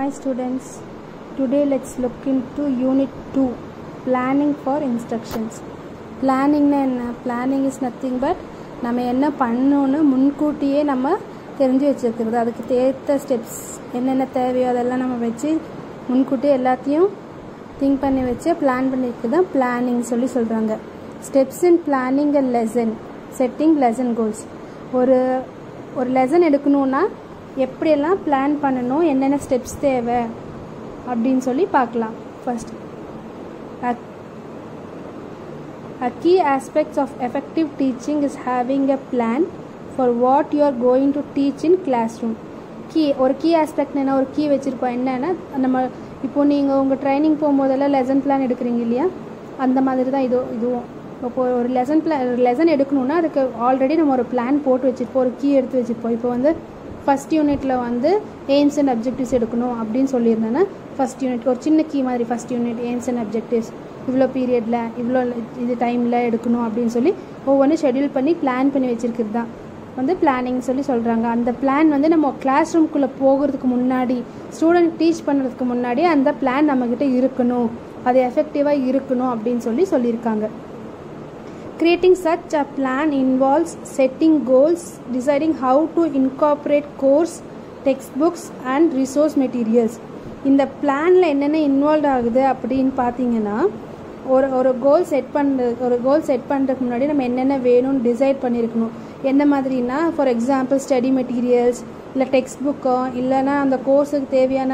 Hi students, today let's look into unit 2 planning for instructions. பிளானிங்னா என்ன planning is nothing but நம்ம என்ன பண்ணணும்னு முன்கூட்டியே நம்ம தெரிஞ்சு வச்சுருக்கிறது அதுக்கு தேர்த்த ஸ்டெப்ஸ் என்னென்ன தேவையோ அதெல்லாம் நம்ம வச்சு முன்கூட்டியே எல்லாத்தையும் திங்க் பண்ணி வச்சு பிளான் பண்ணிருக்கு தான் பிளானிங் சொல்லி சொல்கிறாங்க steps in planning a lesson setting lesson goals ஒரு ஒரு லெசன் எடுக்கணும்னா எப்படியெல்லாம் பிளான் பண்ணணும் என்னென்ன ஸ்டெப்ஸ் தேவை அப்படின்னு சொல்லி பார்க்கலாம் first A key aspects of effective teaching is having a plan for what you are going to teach in classroom. Key ஒரு கீ ஆஸ்பெக்ட் என்ன ஒரு கீ வச்சுருப்போம் என்னென்னா நம்ம இப்போ நீங்கள் உங்கள் ட்ரைனிங் போகும்போதெல்லாம் லெசன் பிளான் எடுக்கிறீங்க இல்லையா அந்த மாதிரி தான் இது இதுவும் இப்போ ஒரு லெசன் பிளான் லெசன் எடுக்கணும்னா அதுக்கு ஆல்ரெடி நம்ம ஒரு பிளான் போட்டு வச்சுருப்போம் ஒரு கீ எடுத்து வச்சுருப்போம் இப்போ வந்து ஃபஸ்ட் யூனிட்டில் வந்து எய்ம்ஸ் அண்ட் அப்ஜெக்டிவ்ஸ் எடுக்கணும் அப்படின்னு சொல்லியிருந்தேன்னா ஃபஸ்ட் யூனிட் ஒரு சின்ன கீ மாதிரி first unit aims and objectives இவ்வளோ பீரியடில் இவ்வளோ இது டைமில் எடுக்கணும் அப்படின்னு சொல்லி ஒவ்வொன்றும் ஷெட்யூல் பண்ணி பிளான் பண்ணி வச்சுருக்கிறது தான் வந்து பிளானிங் சொல்லி சொல்கிறாங்க அந்த பிளான் வந்து நம்ம கிளாஸ் ரூம்குள்ளே போகிறதுக்கு முன்னாடி ஸ்டூடெண்ட் டீச் பண்ணுறதுக்கு முன்னாடி அந்த பிளான் நம்மக்கிட்ட இருக்கணும் அது எஃபெக்டிவாக இருக்கணும் அப்படின்னு சொல்லி சொல்லியிருக்காங்க Creating such a plan involves setting goals, deciding how to incorporate course, textbooks and resource materials. இந்த பிளானில் என்னென்ன இன்வால்வ் ஆகுது அப்படின்னு பார்த்தீங்கன்னா ஒரு ஒரு கோல் செட் பண்ணுற ஒரு கோல் செட் பண்ணுறதுக்கு முன்னாடி நம்ம என்னென்ன வேணும்னு டிசைட் பண்ணியிருக்கணும் என்ன மாதிரினா ஃபார் எக்ஸாம்பிள் ஸ்டடி மெட்டீரியல்ஸ் இல்லை டெக்ஸ்ட் புக்கோ இல்லைன்னா அந்த கோர்ஸுக்கு தேவையான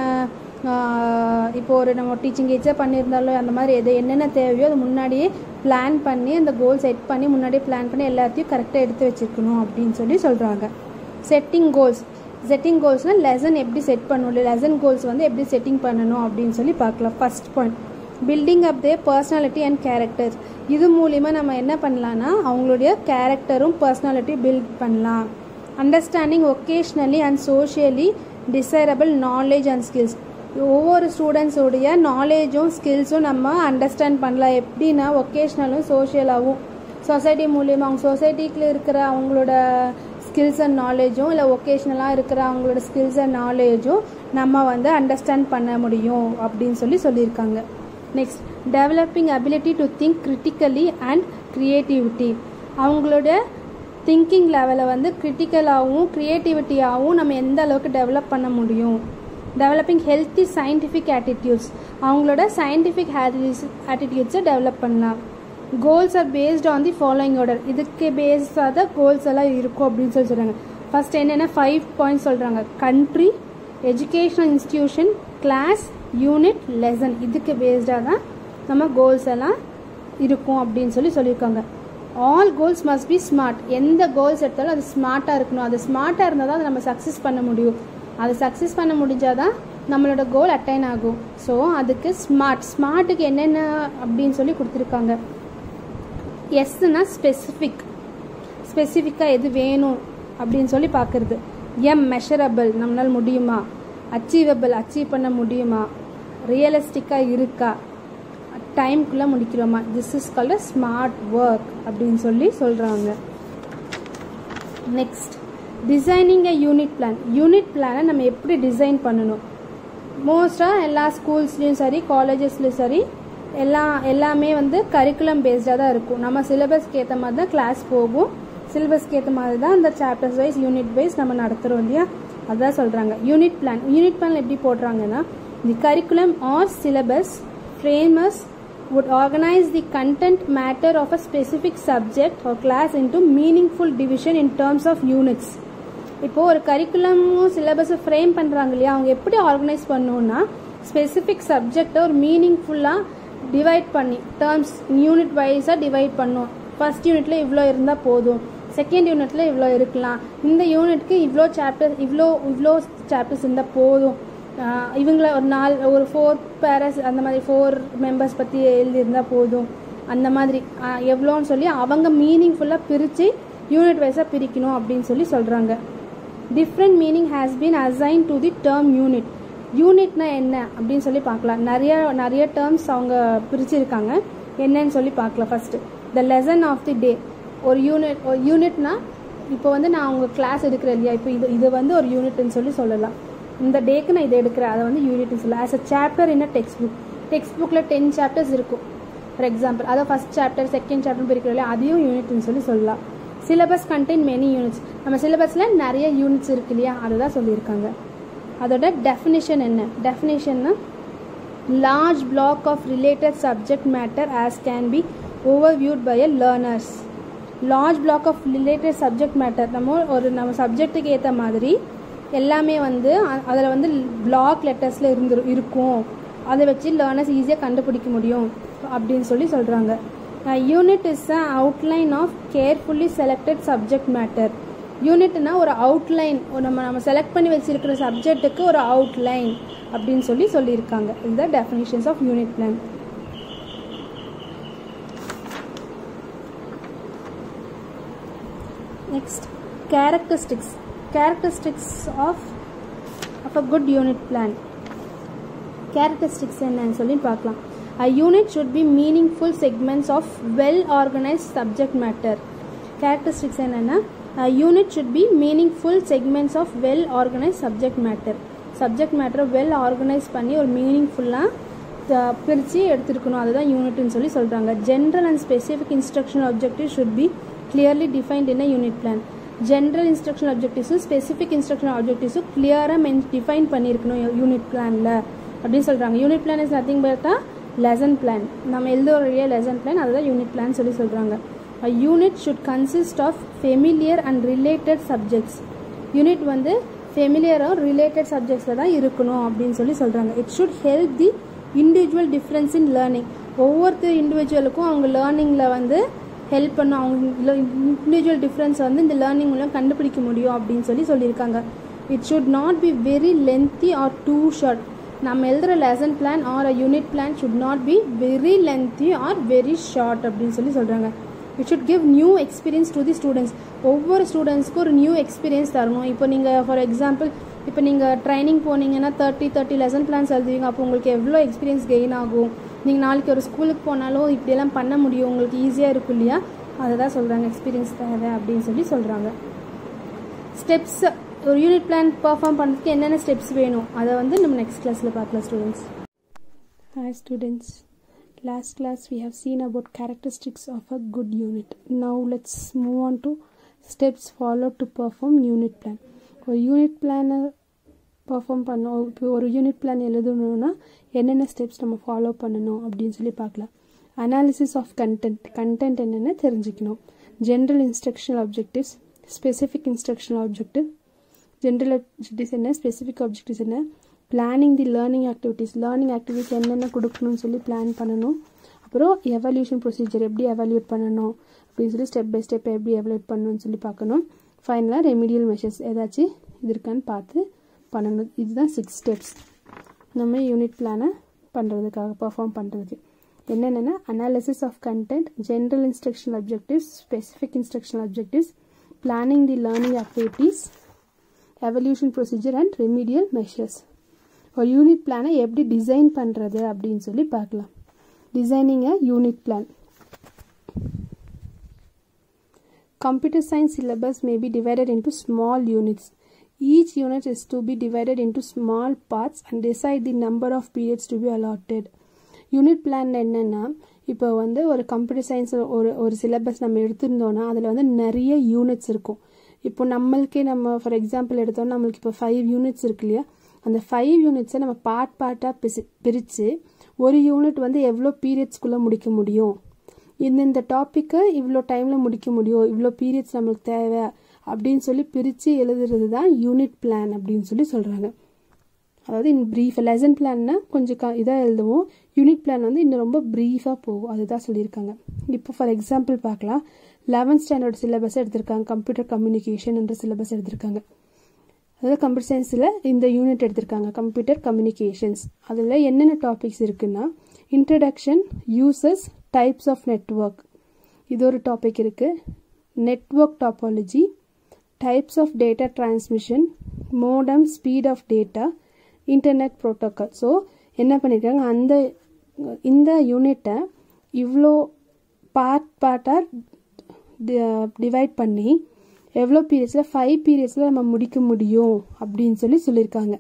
இப்போ ஒரு நம்ம டீச்சிங் ஏஜாக பண்ணியிருந்தாலும் அந்த மாதிரி எது என்னென்ன தேவையோ அது முன்னாடியே பிளான் பண்ணி அந்த கோல் செட் பண்ணி முன்னாடியே பிளான் பண்ணி எல்லாத்தையும் கரெக்டாக எடுத்து வச்சுருக்கணும் அப்படின்னு சொல்லி சொல்கிறாங்க செட்டிங் கோல்ஸ் செட்டிங் கோல்ஸ்னால் லெசன் எப்படி செட் பண்ணணும் லெசன் கோல்ஸ் வந்து எப்படி செட்டிங் பண்ணணும் அப்படின்னு சொல்லி பார்க்கலாம் first point building up the personality and character இது மூலிமா நம்ம என்ன பண்ணலான்னா அவங்களுடைய கேரக்டரும் பர்சனாலிட்டி பில்ட் பண்ணலாம் understanding vocationally and socially desirable knowledge and skills ஒவ்வொரு ஸ்டூடெண்ட்ஸோடைய நாலேஜும் ஸ்கில்ஸும் நம்ம அண்டர்ஸ்டாண்ட் பண்ணலாம் எப்படின்னா ஒகேஷ்னலும் சோஷியலாகவும் சொசைட்டி மூலியமாக அவங்க சொசைட்டிக்குள்ள இருக்கிற அவங்களோட ஸ்கில்ஸ் அண்ட் நாலேஜும் இல்லை ஒகேஷ்னலாக இருக்கிற அவங்களோட ஸ்கில்ஸ் அண்ட் நாலேஜும் நம்ம வந்து அண்டர்ஸ்டாண்ட் பண்ண முடியும் அப்படின்னு சொல்லி சொல்லியிருக்காங்க next developing ability to think critically and creativity அவங்களோட திங்கிங் லெவலை வந்து கிரிட்டிக்கலாகவும் க்ரியேட்டிவிட்டியாகவும் நம்ம எந்த அளவுக்கு டெவலப் பண்ண முடியும் டெவலப்பிங் ஹெல்த்தி சயின்டிஃபிக் ஆட்டிடியூட்ஸ் அவங்களோட சயின்டிஃபிக் ஆட்டிடியூட்ஸை டெவலப் பண்ணலாம் goals are based on the following order இதுக்கு பேஸ்டாக தான் கோல்ஸ் எல்லாம் இருக்கும் அப்படின்னு சொல்லி சொல்கிறாங்க ஃபர்ஸ்ட் என்னென்ன ஃபைவ் பாயிண்ட்ஸ் சொல்கிறாங்க country educational institution class unit lesson இதுக்கு பேஸ்டாக தான் நம்ம கோல்ஸ் எல்லாம் இருக்கும் அப்படின்னு சொல்லி சொல்லியிருக்காங்க all goals must be smart எந்த கோல்ஸ் எடுத்தாலும் அது ஸ்மார்ட்டாக இருக்கணும் அது ஸ்மார்ட்டாக இருந்தால் தான் அதை நம்ம சக்ஸஸ் பண்ண முடியும் அது சக்ஸஸ் பண்ண முடிஞ்சால் தான் நம்மளோட கோல் அட்டைன் ஆகும் ஸோ அதுக்கு ஸ்மார்ட் ஸ்மார்ட்டுக்கு என்னென்ன அப்படின்னு சொல்லி கொடுத்துருக்காங்க எஸ்னா ஸ்பெசிஃபிக் ஸ்பெசிஃபிக்காக எது வேணும் அப்படின்னு சொல்லி பார்க்குறது எம் மெஷரபிள் நம்மளால் முடியுமா அச்சீவபிள் அச்சீவ் பண்ண முடியுமா ரியலிஸ்டிக்காக இருக்கா டைம்குள்ளே முடிக்கிறோமா this is called smart work அப்படின்னு சொல்லி சொல்கிறாங்க next designing a unit plan unit பிளானை நம்ம எப்படி டிசைன் பண்ணணும் மோஸ்ட்டாக எல்லா ஸ்கூல்ஸ்லேயும் சரி காலேஜஸ்லேயும் சரி எல்லா எல்லாமே வந்து கரிக்குலம் பேஸ்டாக தான் இருக்கும் நம்ம சிலபஸ்க்கு ஏற்ற மாதிரி தான் கிளாஸ் போகும் சிலபஸ்க்கு ஏற்ற மாதிரி தான் அந்த சாப்டர்ஸ் வைஸ் யூனிட் வைஸ் நம்ம நடத்துகிறோம் இல்லையா அதான் சொல்கிறாங்க யூனிட் பிளான் யூனிட் பிளான் எப்படி போடுறாங்கன்னா the curriculum or syllabus framers would organize the content matter of a specific subject or class into meaningful division in terms of units இப்போது ஒரு கரிக்குலமும் சிலபஸும் frame பண்ணுறாங்க இல்லையா அவங்க எப்படி ஆர்கனைஸ் பண்ணணும்னா ஸ்பெசிஃபிக் சப்ஜெக்டை ஒரு மீனிங்ஃபுல்லாக டிவைட் பண்ணி டேர்ம்ஸ் யூனிட் வைஸாக டிவைட் பண்ணும் ஃபர்ஸ்ட் யூனிட்ல இவ்வளோ இருந்தால் போதும் செகண்ட் யூனிட்ல இவ்வளோ இருக்கலாம் இந்த யூனிட்க்கு இவ்வளோ சாப்டர் இவ்வளோ இவ்வளோ சாப்டர்ஸ் இருந்தால் போதும் இவங்கள ஒரு நாலு ஒரு ஃபோர் பேரஸ் அந்த மாதிரி ஃபோர் மெம்பர்ஸ் பற்றி எழுதியிருந்தால் போதும் அந்த மாதிரி எவ்வளோன்னு சொல்லி அவங்க மீனிங்ஃபுல்லாக பிரித்து யூனிட் வைஸாக பிரிக்கணும் அப்படின்னு சொல்லி சொல்கிறாங்க different meaning has been assign to the term unit யூனிட்னா என்ன அப்படின்னு சொல்லி பார்க்கலாம் நிறைய நிறைய டேர்ம்ஸ் அவங்க பிரிச்சிருக்காங்க என்னன்னு சொல்லி பார்க்கலாம் first the lesson of the day ஒரு யூனிட் ஒரு யூனிட்னா இப்போ வந்து நான் உங்கள் கிளாஸ் எடுக்கிறேன் இல்லையா இப்போ இது இது வந்து ஒரு யூனிட்னு சொல்லி சொல்லலாம் இந்த டேக்கு நான் இதை எடுக்கிறேன் அதை வந்து யூனிட்னு சொல்லலாம் as a chapter in a text book text புக்கில் டென் சாப்டர்ஸ் இருக்கும் ஃபார் எக்ஸாம்பிள் அதை ஃபஸ்ட் சாப்டர் செகண்ட் சாப்டர் பிரிக்கிறோம் அதையும் யூனிட்னு சொல்லி சொல்லலாம் சிலபஸ் கண்டெயின் மெனி யூனிட்ஸ் நம்ம சிலபஸில் நிறைய யூனிட்ஸ் இருக்கு இல்லையா அதை தான் சொல்லியிருக்காங்க அதோட டெஃபினிஷன் என்ன டெஃபினிஷன்னா large block of related subject matter as can be overviewed by a learners large block of related subject matter நம்ம ஒரு நம்ம சப்ஜெக்ட்டுக்கு ஏற்ற மாதிரி எல்லாமே வந்து அதில் வந்து பிளாக் லெட்டர்ஸில் இருந்து இருக்கும் அதை வச்சு லேர்னர்ஸ் ஈஸியாக கண்டுபிடிக்க முடியும் அப்படின்னு சொல்லி சொல்கிறாங்க unit is a outline of carefully selected subject matter யூனிட்னா ஒரு அவுட்லைன் நம்ம நம்ம செலக்ட் பண்ணி வச்சிருக்கிற சப்ஜெக்ட்டுக்கு ஒரு அவுட்லைன் அப்படின்னு சொல்லி சொல்லியிருக்காங்க இதுதான் definitions of unit plan next characteristics characteristics of of a good unit plan characteristics என்னன்னு சொல்லி பார்க்கலாம் A unit should be meaningful segments of well organized subject matter. Characteristics என்னன்னா A unit should be meaningful segments of well organized subject matter. Subject மேட்டரை well organise பண்ணி ஒரு மீனிங்ஃபுல்லாக பிரித்து எடுத்துருக்கணும் அதுதான் யூனிட்னு சொல்லி சொல்கிறாங்க general and specific instructional objective should be clearly defined in a unit plan general instruction ஆப்ஜெக்டிவ்ஸும் ஸ்பெசிஃபிக் இன்ஸ்ட்ரக்ஷன் ஆப்ஜெக்டிவ்ஸும் கிளியராக மென் டிஃபைன் பண்ணியிருக்கணும் யூனிட் பிளானில் அப்படின்னு சொல்கிறாங்க unit plan is nothing but lesson plan நம்ம எழுத வழியாக லெசன் பிளான் அதுதான் யூனிட் பிளான் சொல்லி சொல்கிறாங்க A unit should consist of familiar and related subjects. Unit வந்து ஃபெமிலியரும் ரிலேட்டட் சப்ஜெக்ட்ஸில் தான் இருக்கணும் அப்படின்னு சொல்லி சொல்கிறாங்க it should help the individual difference in learning ஒவ்வொருத்தர் இண்டிவிஜுவலுக்கும் அவங்க லேர்னிங்கில் வந்து ஹெல்ப் பண்ணும் அவங்க இண்டிவிஜுவல் டிஃப்ரென்ஸ் வந்து இந்த லேர்னிங் மூலம் கண்டுபிடிக்க முடியும் அப்படின்னு சொல்லி சொல்லியிருக்காங்க it should not be very lengthy or too short நம்ம எழுதுகிற lesson plan or a unit plan should not be very lengthy or very short அப்படின்னு சொல்லி சொல்கிறாங்க it should give new experience to the students ஒவ்வொரு ஸ்டூடெண்ட்ஸ்க்கும் ஒரு new experience தரணும் இப்போ நீங்கள் ஃபார் எக்ஸாம்பிள் இப்போ நீங்கள் ட்ரைனிங் போனீங்கன்னா தேர்ட்டி தேர்ட்டி லெசன் பிளான்ஸ் எழுதுவீங்க அப்போ உங்களுக்கு எவ்வளோ எக்ஸ்பீரியன்ஸ் கெயின் ஆகும் நீங்கள் நாளைக்கு ஒரு ஸ்கூலுக்கு போனாலும் இப்படியெல்லாம் பண்ண முடியும் உங்களுக்கு ஈஸியாக இருக்கும் இல்லையா அதை தான் சொல்கிறாங்க எக்ஸ்பீரியன்ஸ் தேவை அப்படின்னு சொல்லி சொல்கிறாங்க ஸ்டெப்ஸ் ஒரு யூனிட் பிளான் பர்ஃபார்ம் பண்ணுறதுக்கு என்னென்ன ஸ்டெப்ஸ் வேணும் அதை வந்து நம்ம நெக்ஸ்ட் கிளாஸில் பார்க்கலாம் students hi students last class we have seen about characteristics of a good unit now let's move on to steps followed to perform unit plan ஒரு யூனிட் பிளானை பர்ஃபார்ம் பண்ணோம் இப்போ ஒரு யூனிட் பிளான் எழுதணும்னா என்னென்ன ஸ்டெப்ஸ் நம்ம ஃபாலோ பண்ணணும் அப்படின்னு சொல்லி பார்க்கலாம் அனாலிசிஸ் ஆஃப் கண்டென்ட் கண்டென்ட் என்னென்ன தெரிஞ்சுக்கணும் general instructional objectives specific instructional objective general objectives என்ன ஸ்பெசிஃபிக் ஆப்ஜெக்டிவ்ஸ் என்ன planning the learning activities learning activities என்னென்ன கொடுக்கணும்னு சொல்லி பிளான் பண்ணணும் அப்புறம் எவல்யூஷன் ப்ரொசீஜர் எப்படி எவாலுவேட் பண்ணணும் அப்படின்னு சொல்லி ஸ்டெப் பை ஸ்டெப் எப்படி எவாலுவேட் பண்ணணும்னு சொல்லி பார்க்கணும் ஃபைனலாக ரெமிடியல் மெஷர்ஸ் ஏதாச்சும் இது இருக்கான்னு பார்த்து பண்ணணும் இதுதான் சிக்ஸ் ஸ்டெப்ஸ் நம்ம யூனிட் பிளானை பண்ணுறதுக்காக பர்ஃபார்ம் பண்ணுறதுக்கு என்னென்னா analysis of content general instructional objectives specific instructional objectives planning the learning activities evaluation procedure and remedial measures ஒரு யூனிட் பிளானை எப்படி டிசைன் பண்ணுறது அப்படின்னு சொல்லி பார்க்கலாம் designing a unit plan Computer science syllabus may be divided into small units. Each unit is to be divided into small parts and decide the number of periods to be allotted. Unit plan என்னென்னா இப்போ வந்து ஒரு computer science ஒரு ஒரு syllabus நம்ம எடுத்திருந்தோன்னா அதில் வந்து நிறைய யூனிட்ஸ் இருக்கும் இப்போ நம்மளுக்கே நம்ம ஃபார் எக்ஸாம்பிள் எடுத்தோம்னா நம்மளுக்கு இப்போ ஃபைவ் யூனிட்ஸ் இருக்கு இல்லையா அந்த ஃபைவ் யூனிட்ஸை நம்ம பார்ட் பார்ட்டாக பிசி பிரித்து ஒரு யூனிட் வந்து எவ்வளோ பீரியட்ஸ்குள்ளே முடிக்க முடியும் இந்த இந்த டாப்பிக்கை இவ்வளோ டைமில் முடிக்க முடியும் இவ்வளோ பீரியட்ஸ் நம்மளுக்கு தேவை அப்படின்னு சொல்லி பிரித்து எழுதுறது தான் யூனிட் பிளான் அப்படின்னு சொல்லி சொல்கிறாங்க அதாவது இன் ப்ரீஃப் லெசன் பிளான்னா கொஞ்சம் க இதாக எழுதுவோம் யூனிட் பிளான் வந்து இன்னும் ரொம்ப ப்ரீஃபாக போகும் அதுதான் சொல்லியிருக்காங்க இப்போ ஃபார் எக்ஸாம்பிள் பார்க்கலாம் லெவன்த் ஸ்டாண்டர்ட் சிலபஸ் எடுத்திருக்காங்க கம்ப்யூட்டர் கம்யூனிகேஷன் என்ற சிலபஸ் எடுத்திருக்காங்க அதாவது கம்ப்யூட்டர் சயின்ஸில் இந்த யூனிட் எடுத்திருக்காங்க கம்ப்யூட்டர் கம்யூனிகேஷன்ஸ் அதில் என்னென்ன டாபிக்ஸ் இருக்குன்னா introduction uses types of network இது ஒரு டாபிக் இருக்குது network topology types of data transmission modem speed of data internet protocol so என்ன பண்ணியிருக்காங்க அந்த இந்த யூனிட்டை இவ்வளோ பார்ட் பார்ட்டாக டிவைட் பண்ணி எவ்வளோ பீரியட்ஸில் ஃபைவ் பீரியட்ஸில் நம்ம முடிக்க முடியும் அப்படின்னு சொல்லி சொல்லியிருக்காங்க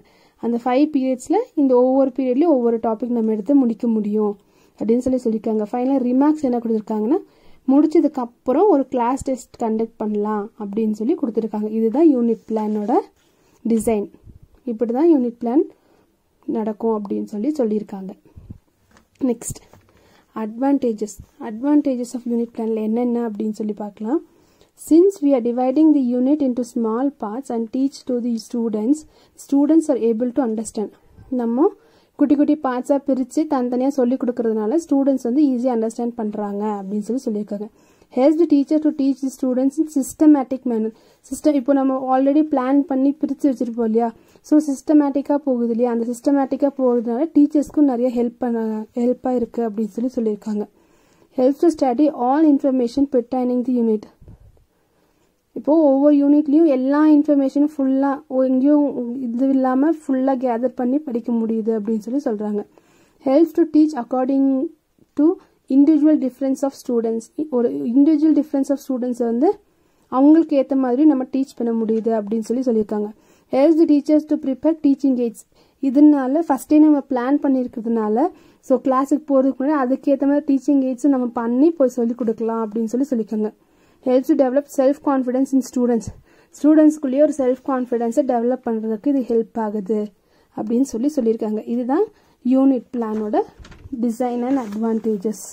அந்த ஃபைவ் பீரியட்ஸில் இந்த ஒவ்வொரு பீரியட்லேயும் ஒவ்வொரு டாபிக் நம்ம எடுத்து முடிக்க முடியும் அப்படின்னு சொல்லி சொல்லியிருக்காங்க ஃபைனலாக ரிமார்க்ஸ் என்ன கொடுத்துருக்காங்கன்னா முடிச்சதுக்கு அப்புறம் ஒரு கிளாஸ் டெஸ்ட் கண்டக்ட் பண்ணலாம் அப்படின்னு சொல்லி கொடுத்துருக்காங்க இதுதான் யூனிட் பிளானோட டிசைன் இப்படி தான் யூனிட் பிளான் நடக்கும் அப்படின்னு சொல்லி சொல்லியிருக்காங்க next advantages advantages of unit பிளானில் என்னென்ன அப்படின்னு சொல்லி பார்க்கலாம் since we are dividing the unit into small parts and teach to the students students are able to understand நம்ம குட்டி குட்டி பார்ட்ஸாக பிரித்து தனித்தனியாக சொல்லி கொடுக்கறதுனால ஸ்டூடெண்ட்ஸ் வந்து ஈஸியாக அண்டர்ஸ்டாண்ட் பண்ணுறாங்க அப்படின்னு சொல்லி சொல்லியிருக்காங்க help the teacher to teach the students in systematic manner system இப்போ நம்ம ஆல்ரெடி பிளான் பண்ணி பிரித்து வச்சுருப்போம் இல்லையா ஸோ சிஸ்டமேட்டிக்காக போகுது இல்லையா அந்த சிஸ்டமேட்டிக்காக போகிறதுனால டீச்சர்ஸ்க்கும் நிறைய ஹெல்ப் பண்ண ஹெல்ப்பாக இருக்குது அப்படின்னு சொல்லி சொல்லியிருக்காங்க help to study all information pertaining the unit இப்போது ஒவ்வொரு யூனிட்லேயும் எல்லா இன்ஃபர்மேஷனும் ஃபுல்லாக எங்கேயும் இது இல்லாமல் ஃபுல்லாக கேதர் பண்ணி படிக்க முடியுது அப்படின்னு சொல்லி சொல்கிறாங்க helps to teach according to individual difference of students ஒரு இண்டிவிஜுவல் டிஃப்ரென்ஸ் ஆஃப் ஸ்டூடெண்ட்ஸை வந்து அவங்களுக்கு ஏற்ற மாதிரி நம்ம டீச் பண்ண முடியுது அப்படின்னு சொல்லி சொல்லியிருக்காங்க helps the teachers to prepare teaching aids இதனால ஃபஸ்ட்டே நம்ம பிளான் பண்ணியிருக்கிறதுனால ஸோ கிளாஸுக்கு போகிறதுக்கு முன்னாடி அதுக்கேற்ற மாதிரி டீச்சிங் எய்ட்ஸும் நம்ம பண்ணி போய் சொல்லிக் கொடுக்கலாம் அப்படின்னு சொல்லி சொல்லியிருக்காங்க helps to develop self confidence in students ஸ்டூடெண்ட்ஸ்குள்ளேயே ஒரு செல்ஃப் கான்ஃபிடென்ஸை டெவலப் பண்ணுறதுக்கு இது ஹெல்ப் ஆகுது அப்படின்னு சொல்லி சொல்லியிருக்காங்க இதுதான் யூனிட் பிளானோட டிசைன் அண்ட் அட்வான்டேஜஸ்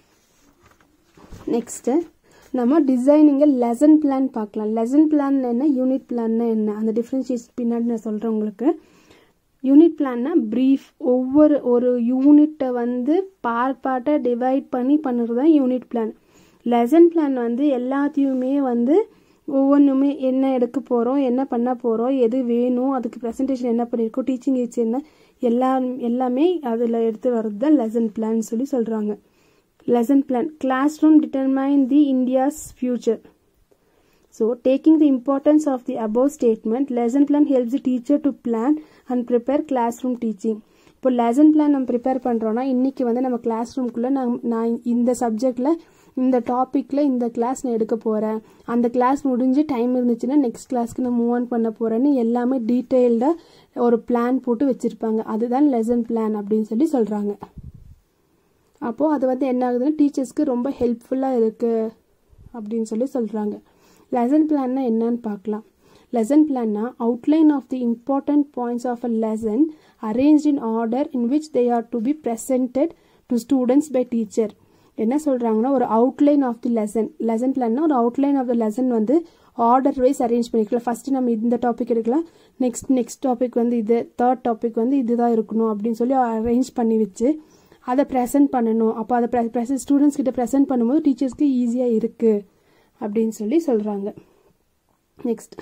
நெக்ஸ்ட்டு நம்ம டிசைனிங்க லெசன் பிளான் பார்க்கலாம் லெசன் பிளான் என்ன யூனிட் பிளான்னா என்ன அந்த டிஃப்ரென்ஷியேஷன் பின்னாடி நான் சொல்கிறேன் உங்களுக்கு யூனிட் பிளான்னா ப்ரீஃப் ஒவ்வொரு ஒரு யூனிட்டை வந்து பார்ட் பார்ட்டாக டிவைட் பண்ணி பண்ணுறது தான் யூனிட் பிளான் லெசன் பிளான் வந்து எல்லாத்தையுமே வந்து ஒவ்வொன்றுமே என்ன எடுக்க போகிறோம் என்ன பண்ண போகிறோம் எது வேணும் அதுக்கு ப்ரெசன்டேஷன் என்ன பண்ணியிருக்கோம் டீச்சிங் எய்ட்ஸ் என்ன எல்லா எல்லாமே அதில் எடுத்து வர்றது தான் லெசன் பிளான் சொல்லி சொல்கிறாங்க lesson plan class room determine the India's future so taking the importance of the above statement lesson plan helps the teacher to plan and prepare class room teaching இப்போ லெசன் பிளான் நம்ம prepare பண்ணுறோன்னா இன்றைக்கி வந்து நம்ம class ரூம்குள்ளே நான் நான் இந்த சப்ஜெக்டில் இந்த டாப்பிக்கில் இந்த கிளாஸ் நான் எடுக்க போகிறேன் அந்த கிளாஸ் முடிஞ்சு டைம் இருந்துச்சுன்னா நெக்ஸ்ட் கிளாஸ்க்கு நான் மூவ் ஆன் பண்ண போகிறேன்னு எல்லாமே டீட்டெயில்டாக ஒரு பிளான் போட்டு வச்சுருப்பாங்க அதுதான் லெசன் பிளான் அப்படின்னு சொல்லி சொல்கிறாங்க அப்போது அது வந்து என்ன ஆகுதுன்னா டீச்சர்ஸ்க்கு ரொம்ப ஹெல்ப்ஃபுல்லாக இருக்குது அப்படின்னு சொல்லி சொல்கிறாங்க லெசன் பிளான்னா என்னன்னு பார்க்கலாம் லெசன் பிளான்னா outline of the important points of a lesson arrange in order in which they are to be presented to students by teacher என்ன சொல்கிறாங்கன்னா ஒரு outline of the lesson lesson பிளான்னா ஒரு அவுட்லைன் ஆஃப் த லெசன் வந்து order wise arrange பண்ணிக்கலாம் first நம்ம இந்த topic எடுக்கலாம் நெக்ஸ்ட் நெக்ஸ்ட் டாபிக் வந்து இது தேர்ட் டாபிக் வந்து இதுதான் இருக்கணும் அப்படின்னு சொல்லி அரேஞ்ச் பண்ணி வச்சு அதை ப்ரெசென்ட் பண்ணணும் அப்போ அதை ப்ரெ ப்ரெசன்ட் ஸ்டூடெண்ட்ஸ் கிட்ட ப்ரெசென்ட் பண்ணும்போது டீச்சர்ஸ்க்கு ஈஸியாக இருக்குது அப்படின்னு சொல்லி சொல்கிறாங்க next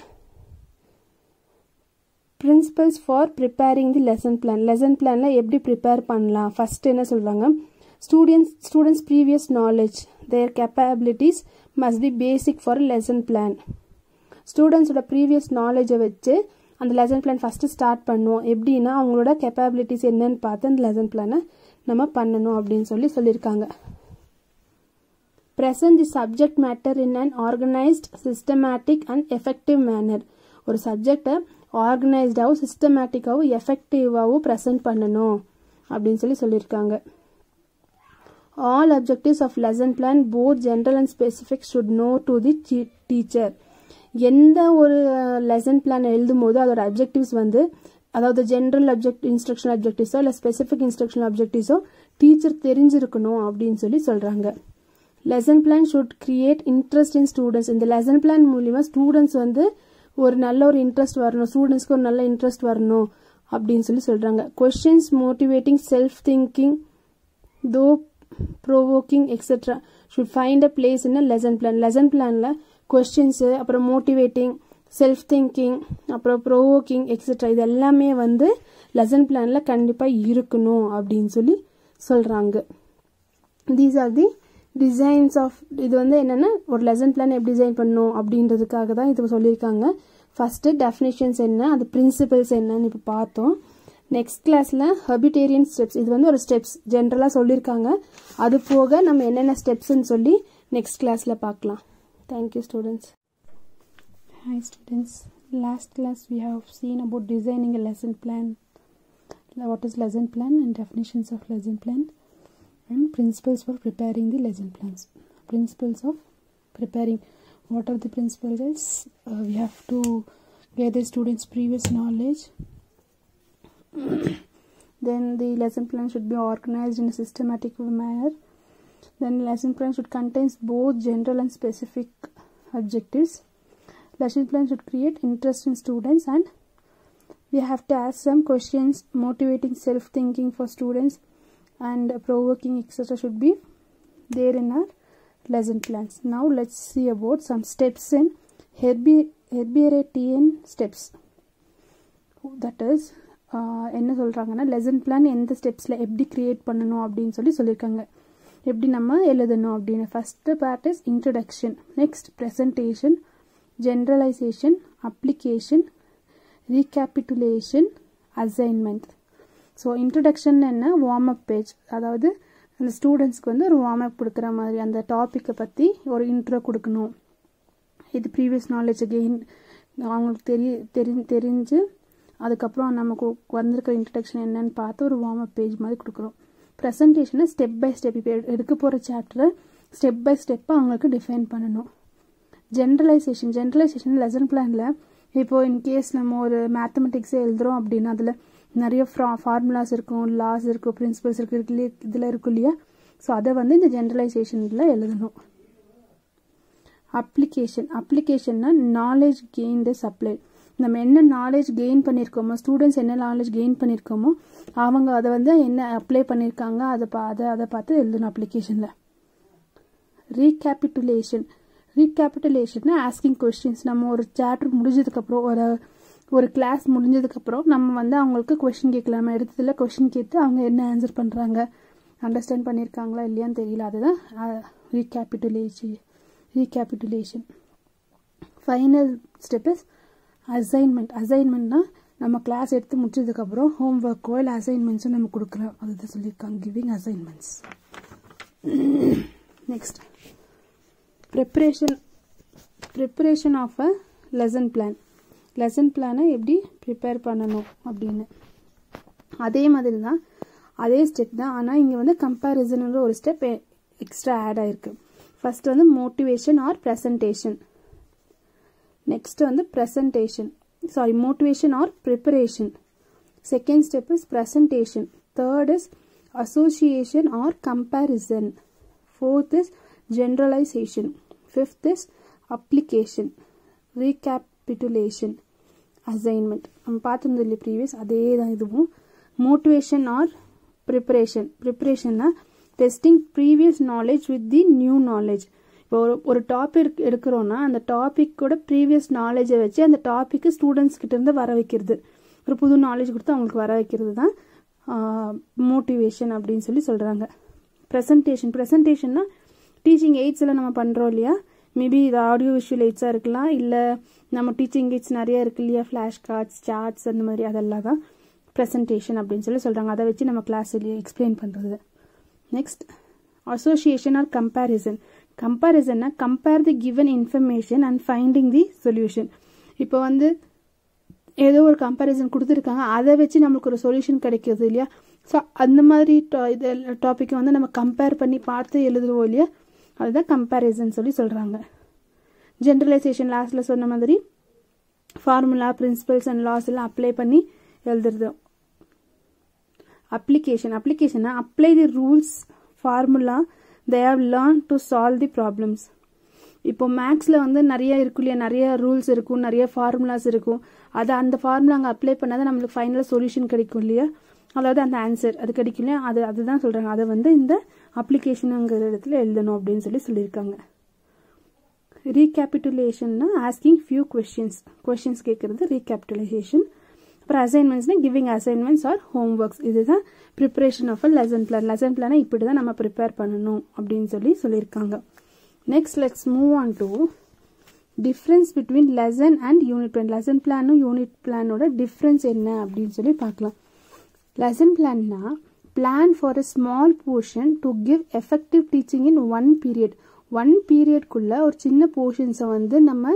principles for preparing the lesson plan lesson பிளானில் எப்படி ப்ரிப்பேர் பண்ணலாம் ஃபஸ்ட்டு என்ன சொல்கிறாங்க students students previous knowledge their capabilities must be basic for lesson plan ஸ்டூடெண்ட்ஸோட ப்ரீவியஸ் நாலேஜை வச்சு அந்த லெசன் பிளான் ஃபஸ்ட்டு ஸ்டார்ட் பண்ணுவோம் எப்படின்னா அவங்களோட கேப்பபிலிட்டிஸ் என்னன்னு பார்த்து அந்த லெசன் பிளானை நம்ம பண்ணணும் அப்படின்னு சொல்லி சொல்லியிருக்காங்க present the subject matter in an organised systematic and effective manner ஒரு சப்ஜெக்டை ஆர்கனைஸ்டாகவும் சிஸ்டமேட்டிக்காகவும் எஃபெக்டிவாகவும் ப்ரெசென்ட் பண்ணணும் அப்படின்னு சொல்லி சொல்லியிருக்காங்க all objectives of lesson plan both general and specific should know to the teacher எந்த ஒரு லெசன் பிளான் எழுதும் போது அதோட அப்ஜெக்டிவ்ஸ் வந்து அதாவது ஜென்ரல் அப்ஜெக்ட் இன்ஸ்ட்ரக்ஷன் அப்ஜெக்டிவ்ஸோ இல்லை ஸ்பெசிஃபிக் இன்ஸ்ட்ரக்ஷன் அப்ஜெக்டிவ்ஸோ டீச்சர் தெரிஞ்சிருக்கணும் அப்படின்னு சொல்லி சொல்கிறாங்க lesson plan should create interest in students இந்த லெசன் பிளான் மூலிமா ஸ்டூடெண்ட்ஸ் வந்து ஒரு நல்ல ஒரு இன்ட்ரெஸ்ட் வரணும் ஸ்டூடெண்ட்ஸ்க்கு ஒரு நல்ல இன்ட்ரெஸ்ட் வரணும் அப்படின்னு சொல்லி சொல்கிறாங்க questions motivating self thinking thought provoking etcetera should find a place in a lesson plan lesson பிளானில் கொஸ்டின்ஸு அப்புறம் மோட்டிவேட்டிங் செல்ஃப் திங்கிங் அப்புறம் ப்ரோவோக்கிங் எக்ஸெட்ரா இது எல்லாமே வந்து லெசன் பிளானில் கண்டிப்பாக இருக்கணும் அப்படின்னு சொல்லி சொல்கிறாங்க these are the designs of இது வந்து என்னென்னா ஒரு லெசன் பிளான் எப்படி டிசைன் பண்ணணும் அப்படின்றதுக்காக தான் இது சொல்லியிருக்காங்க ஃபஸ்ட்டு டெஃபினேஷன்ஸ் என்ன அது பிரின்சிபல்ஸ் என்னன்னு இப்போ பார்த்தோம் நெக்ஸ்ட் கிளாஸில் ஹெபிடேரியன் ஸ்டெப்ஸ் இது வந்து ஒரு ஸ்டெப்ஸ் ஜென்ரலாக சொல்லியிருக்காங்க அது போக நம்ம என்னென்ன ஸ்டெப்ஸ்ன்னு சொல்லி நெக்ஸ்ட் கிளாஸில் பார்க்கலாம் thank you students Hi students, last class we have seen about designing a lesson plan what is lesson plan and definitions of lesson plan and principles for preparing the lesson plans principles of preparing what are the principles is uh, we have to gather students previous knowledge then the lesson plan should be organized in a systematic manner then lesson plan should contain both general and specific objectives lesson plan should create interest in students and we have to ask some questions motivating self thinking for students and provoking etc should be there in our lesson plans now let's see about some steps in herbi- herbiaratian steps that is ah என்ன சொல்கிறாங்கன்னா lesson plan எந்த ஸ்டெப்ஸில் எப்படி create பண்ணணும் அப்படின்னு சொல்லி சொல்லியிருக்காங்க எப்படி நம்ம எழுதணும் அப்படின்னு first part is introduction next presentation generalisation application recapitulation assignment so introduction என்ன வார்ம் அப் பேஜ் அதாவது அந்த ஸ்டூடெண்ட்ஸ்க்கு வந்து ஒரு வார்ம் அப் கொடுக்குற மாதிரி அந்த டாப்பிக்கை பற்றி ஒரு இன்ட்ரோ கொடுக்கணும் இது ப்ரீவியஸ் நாலேஜ் கெயின் அவங்களுக்கு தெரிய தெரி தெரிஞ்சு அதுக்கப்புறம் நமக்கு வந்திருக்கிற இன்ட்ரடக்ஷன் என்னன்னு பார்த்து ஒரு வார்ம் அப் பேஜ் மாதிரி கொடுக்குறோம் ப்ரெசன்டேஷனை ஸ்டெப் பை ஸ்டெப் இப்போ எடுக்க போகிற சாப்டரை ஸ்டெப் பை ஸ்டெப்பாக அவங்களுக்கு டிஃபைன் பண்ணணும் ஜென்ரலைசேஷன் ஜென்ரலைசேஷன் லெசன் பிளானில் இப்போது இன்கேஸ் நம்ம ஒரு மேத்தமெட்டிக்ஸே எழுதுகிறோம் அப்படின்னா அதில் நிறைய ஃப்ரா ஃபார்முலாஸ் இருக்கும் லாஸ் இருக்கும் பிரின்சிபல்ஸ் இருக்கு இருக்கு இல்லையா இதில் இருக்கும் இல்லையா ஸோ அதை வந்து இந்த ஜென்ரலைசேஷனில் எழுதணும் அப்ளிகேஷன் அப்ளிகேஷன்னா நாலேஜ் கெயின் சப்ளை நம்ம என்ன நாலேஜ் கெயின் பண்ணியிருக்கோமோ ஸ்டூடெண்ட்ஸ் என்ன நாலேஜ் கெயின் பண்ணியிருக்கோமோ அவங்க அதை வந்து என்ன அப்ளை பண்ணியிருக்காங்க அதை பா அதை அதை பார்த்து எழுதணும் அப்ளிகேஷனில் ரீகேபிட்டுலேஷன் ரீகேபிட்டுலேஷன்னா ஆஸ்கிங் கொஸ்டின்ஸ் நம்ம ஒரு சாப்டர் முடிஞ்சதுக்கப்புறம் ஒரு ஒரு கிளாஸ் முடிஞ்சதுக்கப்புறம் நம்ம வந்து அவங்களுக்கு கொஷின் கேட்கலாம் நம்ம எடுத்ததில் கொஷின் கேட்டு அவங்க என்ன ஆன்சர் பண்ணுறாங்க அண்டர்ஸ்டாண்ட் பண்ணியிருக்காங்களா இல்லையான்னு தெரியல அதுதான் recapitulation recapitulation final step is assignment அசைன்மெண்ட்னா நம்ம கிளாஸ் எடுத்து முடிச்சதுக்கப்புறம் ஹோம் ஒர்க்கோ இல்லை அசைன்மெண்ட்ஸும் நம்ம கொடுக்குறோம் அதுதான் சொல்லியிருக்காங்க giving assignments next preparation preparation of a lesson plan lesson பிளானை எப்படி ப்ரிப்பேர் பண்ணணும் அப்படின்னு அதே மாதிரி தான் அதே ஸ்டெப் தான் ஆனால் இங்கே வந்து கம்பேரிசனுங்கிற ஒரு ஸ்டெப் எக்ஸ்ட்ரா ஆட் ஆயிருக்கு ஃபர்ஸ்ட் வந்து மோட்டிவேஷன் ஆர் ப்ரெசன்டேஷன் நெக்ஸ்ட் வந்து presentation sorry motivation or preparation second step is presentation third is association or comparison fourth is generalisation fifth is application recapitulation assignment நம்ம பார்த்துருந்தோம் இல்லையா ப்ரீவியஸ் அதே தான் இதுவும் motivation or preparation ப்ரிப்பரேஷன்னா testing previous knowledge with the new knowledge இப்போ ஒரு ஒரு டாபிக் எடுக்கிறோன்னா அந்த டாப்பிக்கோட ப்ரீவியஸ் நாலேஜை வச்சு அந்த டாப்பிக்கு ஸ்டூடெண்ட்ஸ் கிட்டேருந்து வர வைக்கிறது ஒரு புது நாலேஜ் கொடுத்து அவங்களுக்கு வர வைக்கிறது தான் மோட்டிவேஷன் அப்படின்னு சொல்லி சொல்கிறாங்க ப்ரெசன்டேஷன் ப்ரெசன்டேஷன்னா டீச்சிங் எய்ட்ஸ் எல்லாம் நம்ம பண்ணுறோம் இல்லையா மேபி இது ஆடியோ விஷுவல் எய்ட்ஸாக இருக்கலாம் இல்லை நம்ம டீச்சிங் எய்ட்ஸ் நிறைய இருக்கு இல்லையா ஃப்ளாஷ் கார்ட்ஸ் சார்ட்ஸ் அந்த மாதிரி அதெல்லாம் தான் ப்ரெசன்டேஷன் அப்படின்னு சொல்லி சொல்கிறாங்க அதை வச்சு நம்ம கிளாஸ் எக்ஸ்பிளைன் பண்ணுறது நெக்ஸ்ட் அசோசியேஷன் ஆர் கம்பேரிசன் கம்பேரிசன்னா compare the given information and finding the solution இப்போ வந்து ஏதோ ஒரு கம்பேரிசன் கொடுத்துருக்காங்க அதை வச்சு நம்மளுக்கு ஒரு சொல்யூஷன் கிடைக்கிறது இல்லையா ஸோ அந்த மாதிரி இது டாப்பிக்கை வந்து நம்ம கம்பேர் பண்ணி பார்த்து எழுதுவோம் இல்லையா அதுதான் கம்பேரிசன் சொல்லி சொல்கிறாங்க ஜென்ரலைசேஷன் லாஸ்ட்டில் சொன்ன மாதிரி ஃபார்முலா பிரின்சிபல்ஸ் அண்ட் லாஸ் எல்லாம் அப்ளை பண்ணி எழுதுறது அப்ளிகேஷன் அப்ளிகேஷனா apply the rules formula they have learn to solve the problems இப்போ மேக்ஸில் வந்து நிறைய இருக்கும் இல்லையா நிறைய ரூல்ஸ் இருக்கும் நிறைய ஃபார்முலாஸ் இருக்கும் அதை அந்த ஃபார்முலா அங்கே அப்ளை பண்ணாதான் நம்மளுக்கு ஃபைனலாக சொல்யூஷன் கிடைக்கும் இல்லையா அதாவது அந்த ஆன்சர் அது கிடைக்கும் இல்லையா அது அதுதான் சொல்கிறாங்க அதை வந்து இந்த அப்ளிகேஷனுங்கிற இடத்துல எழுதணும் அப்படின்னு சொல்லி சொல்லியிருக்காங்க ரீகேபிட்டுலேஷன்னா ஆஸ்கிங் ஃபியூ கொஷின்ஸ் கொஷின்ஸ் கேட்குறது ரீகேபிட்டுலேஷன் அப்புறம் அசைன்மெண்ட்ஸ்னா giving assignments or home works இதுதான் preparation of a lesson plan lesson பிளானை இப்படி தான் நம்ம ப்ரிப்பேர் பண்ணணும் அப்படின்னு சொல்லி சொல்லியிருக்காங்க next let's move on to difference between lesson and unit plan lesson பிளானும் யூனிட் பிளானோட டிஃப்ரென்ஸ் என்ன அப்படின்னு சொல்லி பார்க்கலாம் லெசன் பிளான்னா plan for a small portion to give effective teaching in one period one பீரியட்குள்ளே ஒரு சின்ன போர்ஷன்ஸை வந்து நம்ம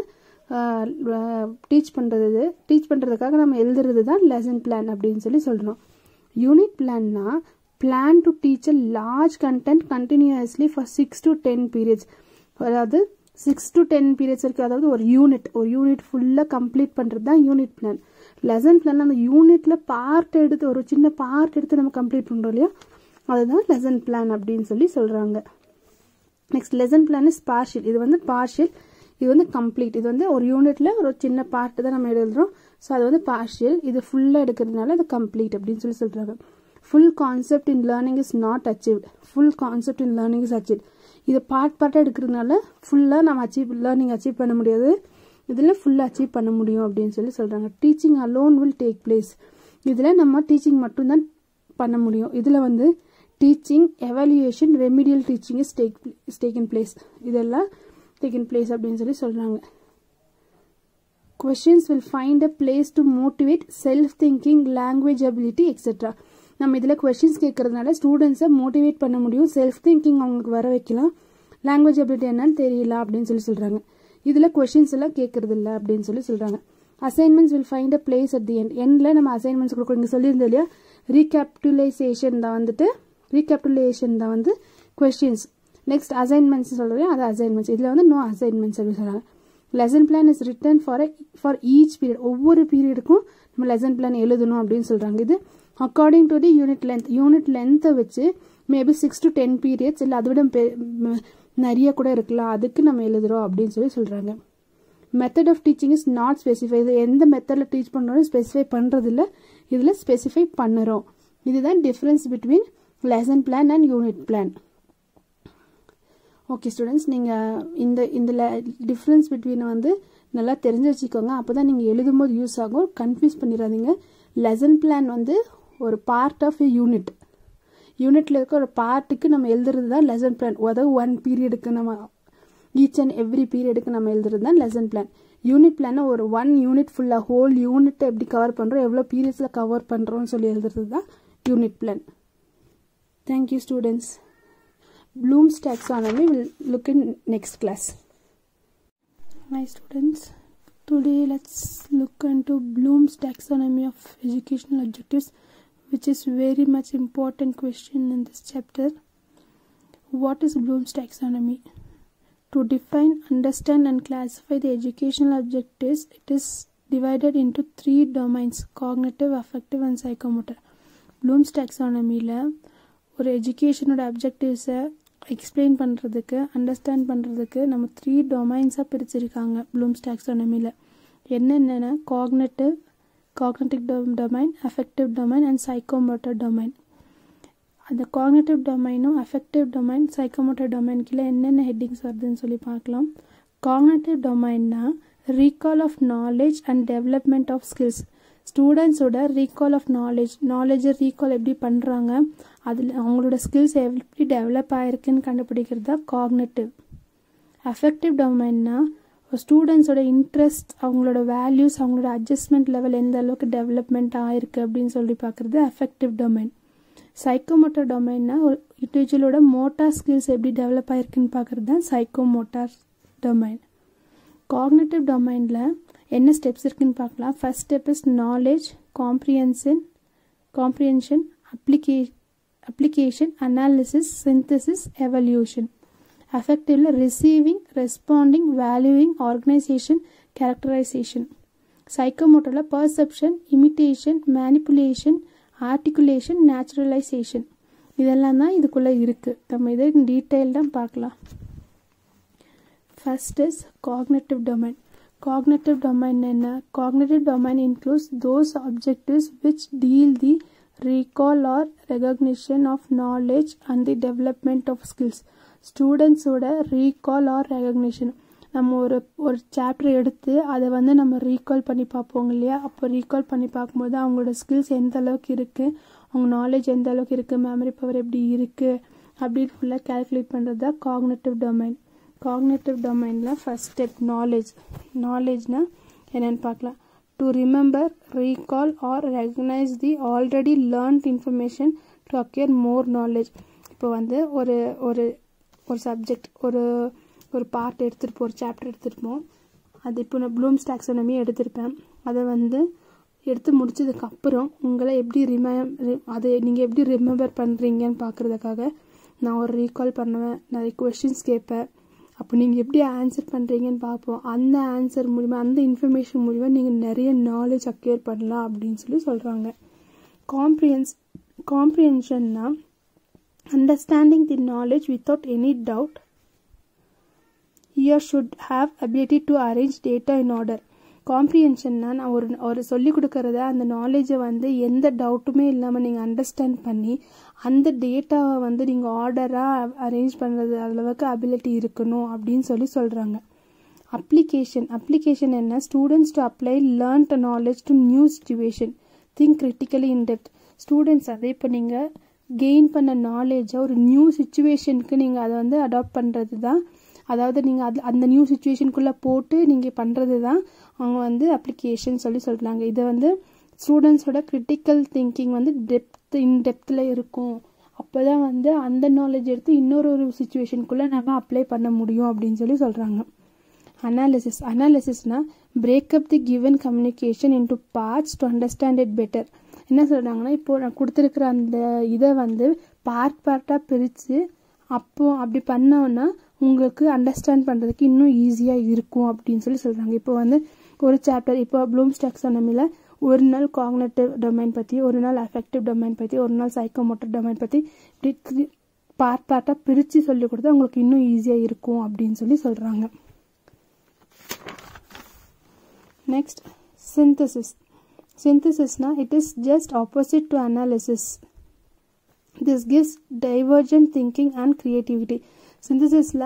டீச் பண்ணுறது டீச் பண்ணுறதுக்காக நம்ம எழுதுறது தான் லெசன் பிளான் அப்படின்னு சொல்லி சொல்கிறோம் யூனிட் பிளான்னா plan to teach a large content continuously for six to ten periods அதாவது சிக்ஸ் டு டென் பீரியட்ஸ் வரைக்கும் அதாவது ஒரு யூனிட் ஒரு யூனிட் ஃபுல்லாக கம்ப்ளீட் பண்ணுறது தான் யூனிட் பிளான் லெசன் பிளான் அந்த யூனிட்ல பார்ட் எடுத்து ஒரு சின்ன பார்ட் எடுத்து நம்ம கம்ப்ளீட் பண்ணுறோம் இல்லையா அதுதான் லெசன் பிளான் அப்படின்னு சொல்லி சொல்கிறாங்க next lesson plan is partial இது வந்து பார்ஷியல் இது வந்து கம்ப்ளீட் இது வந்து ஒரு யூனிட்ல ஒரு சின்ன பார்ட் தான் நம்ம எழுதுறோம் ஸோ அது வந்து பார்ஷியல் இது ஃபுல்லாக எடுக்கிறதுனால அது கம்ப்ளீட் அப்படின்னு சொல்லி சொல்கிறாங்க full concept in learning is not achieved full concept in learning is achieve இது பார்ட் பார்ட்டாக எடுக்கிறதுனால ஃபுல்லாக நம்ம அச்சீவ் லேர்னிங் அச்சீவ் பண்ண முடியாது இதில் ஃபுல்லாக அச்சீவ் பண்ண முடியும் அப்படின்னு சொல்லி சொல்கிறாங்க teaching alone will take place இதில் நம்ம டீச்சிங் மட்டும்தான் பண்ண முடியும் இதில் வந்து teaching evaluation remedial teaching is take is taken place இதெல்லாம் டேக்கன் பிளேஸ் அப்படின்னு சொல்லி சொல்கிறாங்க questions will find a place to motivate self thinking language ability etcetera நம்ம இதில் கொஷின்ஸ் கேட்கறதுனால ஸ்டூடெண்ட்ஸை மோட்டிவேட் பண்ண முடியும் செல்ஃப் திங்கிங் அவங்களுக்கு வர வைக்கலாம் லாங்குவேஜ் அபிலிட்டி என்னன்னு தெரியல அப்படின்னு சொல்லி சொல்கிறாங்க இதில் கொஷின்ஸ் எல்லாம் கேட்கறது இல்லை அப்படின்னு சொல்லி சொல்கிறாங்க assignments will find a place at the end எண்டில் நம்ம அசைன்மெண்ட்ஸ் கொடுக்குறோம் இங்கே சொல்லியிருந்தோம் இல்லையா ரீகேப்டுலைசேஷன் தான் வந்துட்டு ரீகேப்டுலேஷன் தான் வந்து கொஷின்ஸ் நெக்ஸ்ட் அசைன்மெண்ட்ஸ் சொல்கிறேன் அது அசைன்மெண்ட்ஸ் இதில் வந்து நோ அசைன்மெண்ட்ஸ் அப்படின்னு சொல்கிறாங்க lesson plan is written for for each period ஒவ்வொரு பீரியடுக்கும் நம்ம லெசன் பிளான் எழுதணும் அப்படின்னு சொல்கிறாங்க இது according to the unit length unit லென்த்தை வச்சு maybe six to ten periods இல்லை அதை விட நிறைய கூட இருக்கலாம் அதுக்கு நம்ம எழுதுகிறோம் அப்படின்னு சொல்லி சொல்கிறாங்க method of teaching is not specify இது எந்த மெத்தடில் டீச் பண்ணுறோம் ஸ்பெசிஃபை பண்ணுறதில்ல இதில் ஸ்பெசிஃபை பண்ணுறோம் இதுதான் difference between lesson plan and unit plan okay students நீங்கள் இந்த இந்த டிஃப்ரென்ஸ் பிட்வீன் வந்து நல்லா தெரிஞ்சு வச்சுக்கோங்க அப்போ தான் நீங்கள் எழுதும்போது யூஸ் ஆகும் கன்ஃபியூஸ் பண்ணிடாதீங்க லெசன் பிளான் வந்து ஒரு பார்ட் ஆஃப் எ யூனிட் யூனிட்டில் இருக்க ஒரு பார்ட்டுக்கு நம்ம எழுதுறது தான் லெசன் பிளான் அதாவது ஒன் பீரியடுக்கு நம்ம ஈச் அண்ட் எவ்ரி பீரியடுக்கு நம்ம எழுதுறது தான் லெசன் பிளான் யூனிட் பிளானை ஒரு ஒன் யூனிட் ஃபுல்லாக ஹோல் யூனிட்டை எப்படி கவர் பண்ணுறோம் எவ்வளோ பீரியட்ஸில் கவர் பண்ணுறோம்னு சொல்லி எழுதுறது தான் unit plan thank you students Bloom's taxonomy will look in next class. Hi students, today let's look into Bloom's taxonomy of educational objectives which is very much important question in this chapter. What is Bloom's taxonomy? To define, understand and classify the educational objectives, it is divided into three domains cognitive, affective and psychomotor. Bloom's taxonomy ஒரு எஜுகேஷனோட அப்ஜெக்டிவ்ஸை explain பண்ணுறதுக்கு understand பண்ணுறதுக்கு நம்ம three டொமைன்ஸாக பிரிச்சிருக்காங்க Bloom's டாக்ஸானமியில் என்னென்னா cognitive cognitive domain affective domain and psychomotor domain அந்த cognitive டொமைனும் affective domain psychomotor domain கீழே என்னென்ன ஹெட்டிங்ஸ் வருதுன்னு சொல்லி பார்க்கலாம் காக்னட்டிவ் டொமைன்னா recall of knowledge and development of skills ஸ்டூடெண்ட்ஸோட ரீகால் ஆஃப் நாலேஜ் நாலேஜை ரீகால் எப்படி பண்ணுறாங்க அதில் அவங்களோட ஸ்கில்ஸ் எப்படி டெவலப் ஆகிருக்குன்னு கண்டுபிடிக்கிறது தான் காக்னட்டிவ் அஃபெக்டிவ் டொமைன்னா ஸ்டூடெண்ட்ஸோட இன்ட்ரெஸ்ட் அவங்களோட வேல்யூஸ் அவங்களோட அட்ஜஸ்ட்மெண்ட் லெவல் எந்த அளவுக்கு டெவலப்மெண்ட் ஆயிருக்கு அப்படின்னு சொல்லி பார்க்குறது அஃபெக்டிவ் டொமைன் சைக்கோமோட்டர் டொமைன்னா ஒரு இண்டிவிஜுவலோட மோட்டார் ஸ்கில்ஸ் எப்படி டெவலப் ஆயிருக்குன்னு பார்க்குறது தான் சைக்கோமோட்டார் டொமைன் காக்னட்டிவ் டொமைனில் என்ன ஸ்டெப்ஸ் இருக்குன்னு பார்க்கலாம் first step is knowledge comprehension comprehension அப்ளிகே அப்ளிகேஷன் அனாலிசிஸ் சிந்தசிஸ் எவல்யூஷன் அஃபெக்டிவ்ல receiving responding valuing organisation characterisation சைக்கோமோட்டரில் perception imitation manipulation articulation naturalisation இதெல்லாம் தான் இதுக்குள்ளே இருக்குது நம்ம இதை டீட்டெயில்டாக பார்க்கலாம் first is cognitive domain cognitive domain என்ன cognitive domain includes those objectives which deal the recall or recognition of knowledge and the development of skills ஸ்டூடெண்ட்ஸோட ரீகால் ஆர் ரெகக்னிஷன் நம்ம ஒரு ஒரு சாப்டர் எடுத்து அதை வந்து நம்ம ரீகால் பண்ணி பார்ப்போம் இல்லையா அப்போ ரீகால் பண்ணி பார்க்கும்போது அவங்களோட ஸ்கில்ஸ் எந்த அளவுக்கு இருக்குது அவங்க நாலேஜ் எந்த அளவுக்கு இருக்குது மெமரி பவர் எப்படி இருக்குது அப்படின்னு ஃபுல்லாக கேல்குலேட் பண்ணுறது தான் காக்னட்டிவ் டொமைன் காக்னேட்டிவ் டொமைனில் ஃபஸ்ட் ஸ்டெப் நாலேஜ் நாலேஜ்னால் என்னென்னு பார்க்கலாம் to remember recall or recognise the already learned information to acquire more knowledge இப்போ வந்து ஒரு ஒரு ஒரு சப்ஜெக்ட் ஒரு ஒரு பார்ட் எடுத்துருப்போம் ஒரு சாப்டர் எடுத்துருப்போம் அது இப்போ நான் ப்ளூம்ஸ் டாக்ஸனமி எடுத்திருப்பேன் அதை வந்து எடுத்து முடிச்சதுக்கப்புறம் உங்களை எப்படி ரிமே அதை நீங்கள் எப்படி ரிமெம்பர் பண்ணுறீங்கன்னு பார்க்குறதுக்காக நான் ஒரு ரீகால் பண்ணுவேன் நிறைய கொஷின்ஸ் கேட்பேன் அப்போ நீங்கள் எப்படி ஆன்சர் பண்ணுறீங்கன்னு பார்ப்போம் அந்த ஆன்சர் மூலிமா அந்த இன்ஃபர்மேஷன் மூலிமா நீங்கள் நிறைய நாலேஜ் அக்யூர் பண்ணலாம் அப்படின்னு சொல்லி சொல்கிறாங்க காம்ப்ரியன்ஸ் காம்ப்ரியன்ஷன்னா understanding the knowledge without any doubt இயர் should have ability to arrange data in order காம்ப்ரிஹென்ஷன்னா நான் ஒரு ஒரு சொல்லிக் கொடுக்கறத அந்த நாலேஜை வந்து எந்த டவுட்டுமே இல்லாமல் நீங்கள் அண்டர்ஸ்டாண்ட் பண்ணி அந்த டேட்டாவை வந்து நீங்கள் ஆர்டராக அரேஞ்ச் பண்ணுறது அளவுக்கு அபிலிட்டி இருக்கணும் அப்படின்னு சொல்லி சொல்கிறாங்க அப்ளிகேஷன் அப்ளிகேஷன் என்ன students to apply learn to knowledge to new situation think critically in depth students அதை இப்போ நீங்கள் கெயின் பண்ண நாலேஜை ஒரு நியூ சுச்சுவேஷனுக்கு நீங்கள் அதை வந்து அடாப்ட் பண்ணுறது தான் அதாவது நீங்கள் அது அந்த நியூ சுச்சுவேஷனுக்குள்ளே போட்டு நீங்கள் பண்ணுறது தான் அவங்க வந்து அப்ளிகேஷன் சொல்லி சொல்கிறாங்க இதை வந்து ஸ்டூடெண்ட்ஸோட கிரிட்டிக்கல் திங்கிங் வந்து டெப்த் இன் டெப்த்தில் இருக்கும் அப்போ தான் வந்து அந்த நாலேஜ் எடுத்து இன்னொரு ஒரு சுச்சுவேஷனுக்குள்ளே நம்ம அப்ளை பண்ண முடியும் அப்படின்னு சொல்லி சொல்கிறாங்க அனாலிசிஸ் அனாலிசிஸ்னால் break up the given communication into parts to understand it better என்ன சொல்கிறாங்கன்னா இப்போ நான் கொடுத்துருக்குற அந்த இதை வந்து பார்ட் பார்ட்டாக பிரித்து அப்போ அப்படி பண்ணோன்னா உங்களுக்கு அண்டர்ஸ்டாண்ட் பண்ணுறதுக்கு இன்னும் ஈஸியாக இருக்கும் அப்படின்னு சொல்லி சொல்கிறாங்க இப்போ வந்து ஒரு சாப்டர் இப்போ ப்ளூம்ஸ் டாக்ஸானமியில் ஒரு நாள் காக்னேட்டிவ் டொமைன் பற்றி ஒரு நாள் அஃபெக்டிவ் டொமைன் பற்றி ஒரு நாள் சைக்கோமோட்டர் டொமைன் பற்றி இப்படி பார்ட் பார்ட்டாக பிரித்து சொல்லி கொடுத்தா உங்களுக்கு இன்னும் ஈஸியாக இருக்கும் அப்படின்னு சொல்லி சொல்கிறாங்க நெக்ஸ்ட் சிந்தசிஸ் சிந்தசிஸ்னா it is just opposite to analysis this gives divergent thinking and creativity சிந்தசிஸில்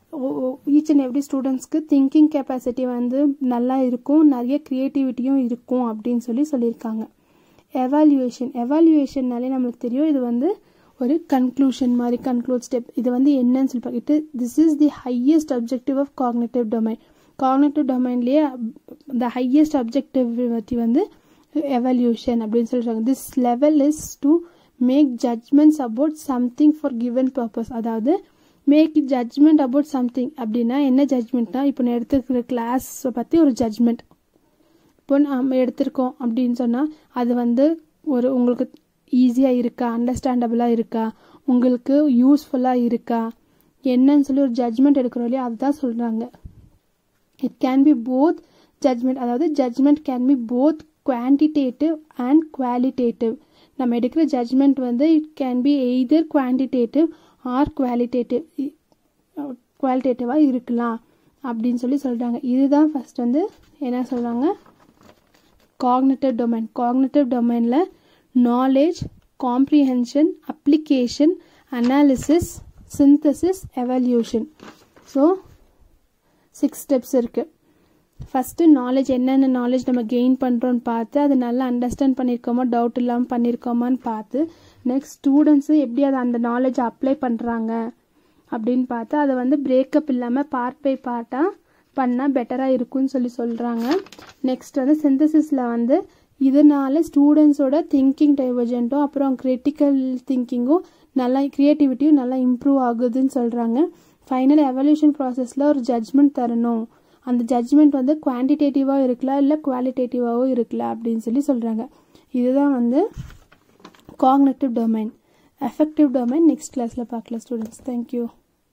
ஈச் அண்ட் எவ்ரி ஸ்டூடெண்ட்ஸ்க்கு திங்கிங் கெப்பாசிட்டி வந்து நல்லா இருக்கும் நிறைய க்ரியேட்டிவிட்டியும் இருக்கும் அப்படின்னு சொல்லி சொல்லியிருக்காங்க எவால்யூவேஷன் எவால்யூவேஷன்னாலே நம்மளுக்கு தெரியும் இது வந்து ஒரு கன்க்ளூஷன் மாதிரி கன்க்ளூட் ஸ்டெப் இது வந்து என்னன்னு சொல்லி பார்க்கிட்டு this is the highest objective of cognitive domain cognitive டொமைன்லேயே த ஹையஸ்ட் அப்ஜெக்டிவிட்டி வந்து எவல்யூஷன் அப்படின்னு சொல்கிறாங்க this level is to make judgments about something for given purpose அதாவது மேக் ஜட்மெண்ட் அபவுட் சம்திங் அப்படின்னா என்ன ஜட்மெண்ட்னா இப்போ நான் எடுத்துக்கிற கிளாஸை பற்றி ஒரு ஜட்மெண்ட் இப்போ நம்ம எடுத்திருக்கோம் அப்படின்னு சொன்னால் அது வந்து ஒரு உங்களுக்கு ஈஸியாக இருக்கா அண்டர்ஸ்டாண்டபிளாக இருக்கா உங்களுக்கு யூஸ்ஃபுல்லாக இருக்கா என்னன்னு சொல்லி ஒரு ஜட்மெண்ட் எடுக்கிறோம் இல்லையா அதுதான் சொல்கிறாங்க it can be both judgment அதாவது judgment can be both quantitative and qualitative நம்ம எடுக்கிற ஜட்மெண்ட் வந்து it can be either quantitative or qualitative குவாலிட்டேட்டிவாக இருக்கலாம் அப்படின்னு சொல்லி சொல்கிறாங்க இதுதான் ஃபஸ்ட் வந்து என்ன சொல்கிறாங்க காக்னேட்டிவ் டொமைன் காக்னேட்டிவ் டொமைனில் knowledge comprehension application analysis synthesis evaluation so six steps இருக்குது ஃபஸ்ட்டு நாலேஜ் என்னென்ன நாலேஜ் நம்ம கெயின் பண்ணுறோன்னு பார்த்து அதை நல்லா அண்டர்ஸ்டாண்ட் பண்ணியிருக்கோமா டவுட் இல்லாமல் பண்ணியிருக்கோமான்னு பார்த்து நெக்ஸ்ட் ஸ்டூடெண்ட்ஸு எப்படி அதை அந்த நாலேஜ் அப்ளை பண்ணுறாங்க அப்படின்னு பார்த்து அதை வந்து பிரேக்கப் இல்லாமல் பார்ட் பை பார்ட்டாக பண்ணால் பெட்டராக இருக்கும்னு சொல்லி சொல்கிறாங்க நெக்ஸ்ட் வந்து சிந்தசிஸில் வந்து இதனால ஸ்டூடெண்ட்ஸோட திங்கிங் டைவர்ஜென்ட்டும் அப்புறம் கிரிட்டிக்கல் திங்கிங்கும் நல்லா க்ரியேட்டிவிட்டியும் நல்லா இம்ப்ரூவ் ஆகுதுன்னு சொல்கிறாங்க ஃபைனல் எவல்யூஷன் ப்ராசஸில் ஒரு ஜட்ஜ்மெண்ட் தரணும் அந்த ஜட்ஜ்மெண்ட் வந்து குவான்டிடேட்டிவாகவும் இருக்கலாம் இல்லை குவாலிட்டேட்டிவாகவும் இருக்கலாம் அப்படின்னு சொல்லி சொல்கிறாங்க இதுதான் வந்து cognitive domain effective domain next கிளாஸில் பார்க்கலாம் students thank you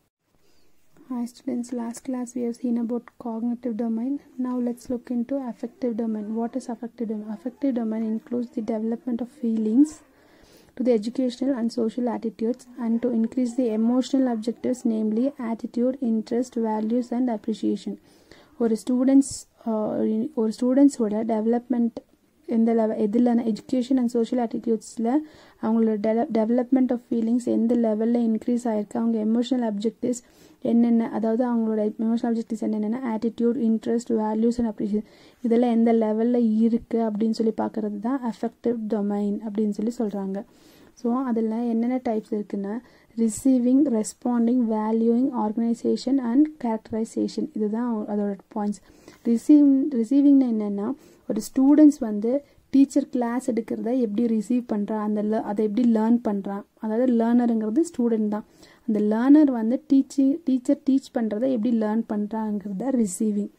Hi students, last class we have seen about cognitive domain. Now let's look into affective domain. What is affective domain? Affective domain includes the development of feelings to the educational and social attitudes and to increase the emotional objectives namely attitude, interest, values and appreciation. ஒரு students ஒரு ஸ்டூடெண்ட்ஸோட development எந்த level எதில் education and social ஆட்டிடியூட்ஸில் அவங்களோட டெவ development of feelings எந்த லெவலில் இன்க்ரீஸ் ஆகிருக்கு அவங்க எமோஷனல் அப்ஜெக்டிவ்ஸ் என்னென்ன அதாவது அவங்களோட எமோஷனல் அப்ஜெக்டிவ்ஸ் என்னென்ன attitude interest values and appreciation இதெல்லாம் எந்த லெவலில் இருக்குது அப்படின்னு சொல்லி பார்க்குறது தான் அஃபெக்டிவ் டொமைன் அப்படின்னு சொல்லி சொல்கிறாங்க ஸோ அதில் என்னென்ன டைப்ஸ் இருக்குன்னா receiving responding valuing organisation and characterisation இதுதான் அதோட பாயிண்ட்ஸ் ரிசீவ் ரிசீவிங்னா என்னென்னா ஒரு ஸ்டூடெண்ட்ஸ் வந்து டீச்சர் கிளாஸ் எடுக்கிறத எப்படி ரிசீவ் பண்ணுறான் அந்த அதை எப்படி லேர்ன் பண்ணுறான் அதாவது லேர்னருங்கிறது ஸ்டூடெண்ட் தான் அந்த லேர்னர் வந்து டீச்சிங் டீச்சர் டீச் பண்ணுறத எப்படி லேர்ன் பண்ணுறாங்கிறத ரிசீவிங்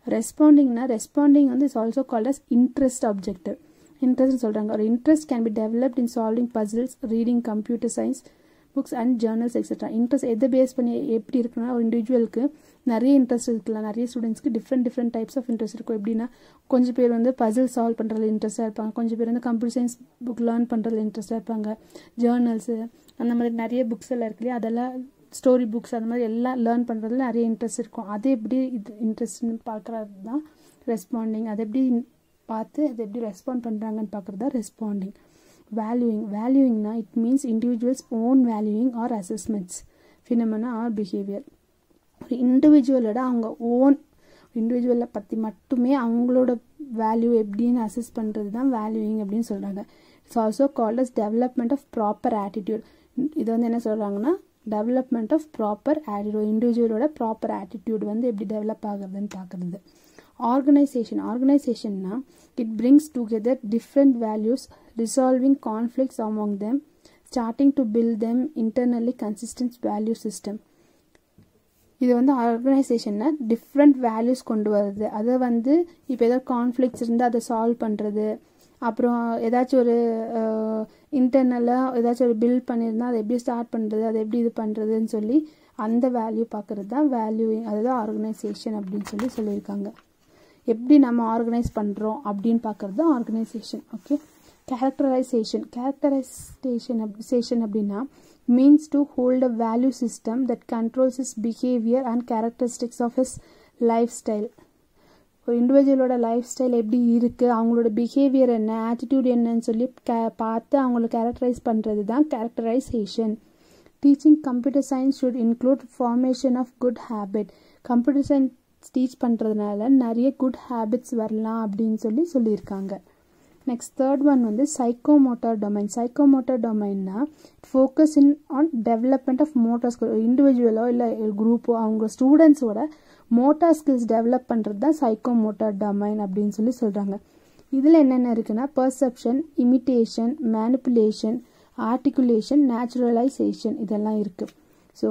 ரெஸ்பாண்டிங்னா ரெஸ்பாண்டிங் வந்து is also called as interest objective interest சொல்கிறாங்க ஒரு interest can be developed in solving puzzles reading computer science books and journals etcetera interest எதை பேஸ் பண்ணி எப்படி இருக்குன்னா ஒரு இண்டிவிஜுவலுக்கு நிறைய இன்ட்ரெஸ்ட் இருக்கலாம் நிறைய ஸ்டூடெண்ட்ஸ்க்கு different different types of interest இருக்கும் எப்படின்னா கொஞ்சம் பேர் வந்து பசில் சால்வ் பண்ணுறதுல இன்ட்ரெஸ்ட்டாக இருப்பாங்க கொஞ்சம் பேர் வந்து கம்ப்யூட்டர் சயின்ஸ் புக் லேர்ன் பண்ணுறதுல இன்ட்ரெஸ்ட்டாக இருப்பாங்க ஜேர்னல்ஸு அந்த மாதிரி நிறைய புக்ஸ் எல்லாம் இருக்கு இல்லையா அதெல்லாம் ஸ்டோரி புக்ஸ் அந்த மாதிரி எல்லாம் லேர்ன் பண்ணுறதுல நிறைய இன்ட்ரெஸ்ட் இருக்கும் அது எப்படி இது இன்ட்ரெஸ்ட்னு பார்க்குறது தான் ரெஸ்பாண்டிங் அது எப்படி பார்த்து அது எப்படி ரெஸ்பாண்ட் பண்ணுறாங்கன்னு பார்க்குறது தான் ரெஸ்பாண்டிங் வேல்யூயிங் வேல்யூயிங்னா it means individuals own valuing or assessments phenomena or behaviour ஒரு இண்டிவிஜுவலோட அவங்க ஓன் இண்டிவிஜுவலை பற்றி மட்டுமே அவங்களோட வேல்யூ எப்படின்னு அசஸ் பண்ணுறது தான் வேல்யூயிங் அப்படின்னு சொல்கிறாங்க it's also called as development of proper attitude இது வந்து என்ன சொல்கிறாங்கன்னா டெவலப்மெண்ட் ஆஃப் ப்ராப்பர் ஆட்டிடியூட் இண்டிவிஜுவலோட ப்ராப்பர் ஆட்டிடியூட் வந்து எப்படி டெவலப் ஆகுறதுன்னு பார்க்குறது ஆர்கனைசேஷன் ஆர்கனைசேஷன்னா it brings together different values resolving conflicts among them starting to build them internally consistent value system இது வந்து ஆர்கனைசேஷன்னா டிஃப்ரெண்ட் வேல்யூஸ் கொண்டு வருது அதை வந்து இப்போ ஏதாவது கான்ஃப்ளிக்ஸ் இருந்தால் அதை சால்வ் பண்ணுறது அப்புறம் ஏதாச்சும் ஒரு இன்டர்னலாக ஏதாச்சும் ஒரு பில்ட் பண்ணியிருந்தால் அதை எப்படி ஸ்டார்ட் பண்ணுறது அதை எப்படி இது பண்ணுறதுன்னு சொல்லி அந்த வேல்யூ பார்க்குறது தான் வேல்யூவிங் அதுதான் ஆர்கனைசேஷன் அப்படின்னு சொல்லி சொல்லியிருக்காங்க எப்படி நம்ம ஆர்கனைஸ் பண்ணுறோம் அப்படின்னு பார்க்குறது தான் ஆர்கனைசேஷன் ஓகே கேரக்டரைசேஷன் கேரக்டரைசேஷன் சேஷன் அப்படின்னா means to hold a value system that controls is behaviour and characteristics of his life style ஒரு இண்டிவிஜுவலோட லைஃப் ஸ்டைல் எப்படி இருக்குது அவங்களோட பிஹேவியர் என்ன ஆட்டிடியூட் என்னன்னு சொல்லி கே பார்த்து அவங்கள கேரக்டரைஸ் பண்ணுறது தான் characterisation teaching computer science should include formation of good habit computer science teach பண்ணுறதுனால நிறைய குட் ஹேபிட்ஸ் வரலாம் அப்படின்னு சொல்லி சொல்லியிருக்காங்க நெக்ஸ்ட் தேர்ட் ஒன் வந்து சைக்கோமோட்டார் டொமைன் சைக்கோமோட்டார் டொமைன்னா focus in on development of motor skill இண்டிவிஜுவலோ இல்லை குரூப்போ அவங்க ஸ்டூடெண்ட்ஸோட மோட்டார் ஸ்கில்ஸ் டெவலப் பண்ணுறது தான் சைக்கோமோட்டார் டொமைன் அப்படின்னு சொல்லி சொல்கிறாங்க இதில் என்னென்ன இருக்குன்னா perception imitation manipulation articulation naturalisation இதெல்லாம் இருக்குது ஸோ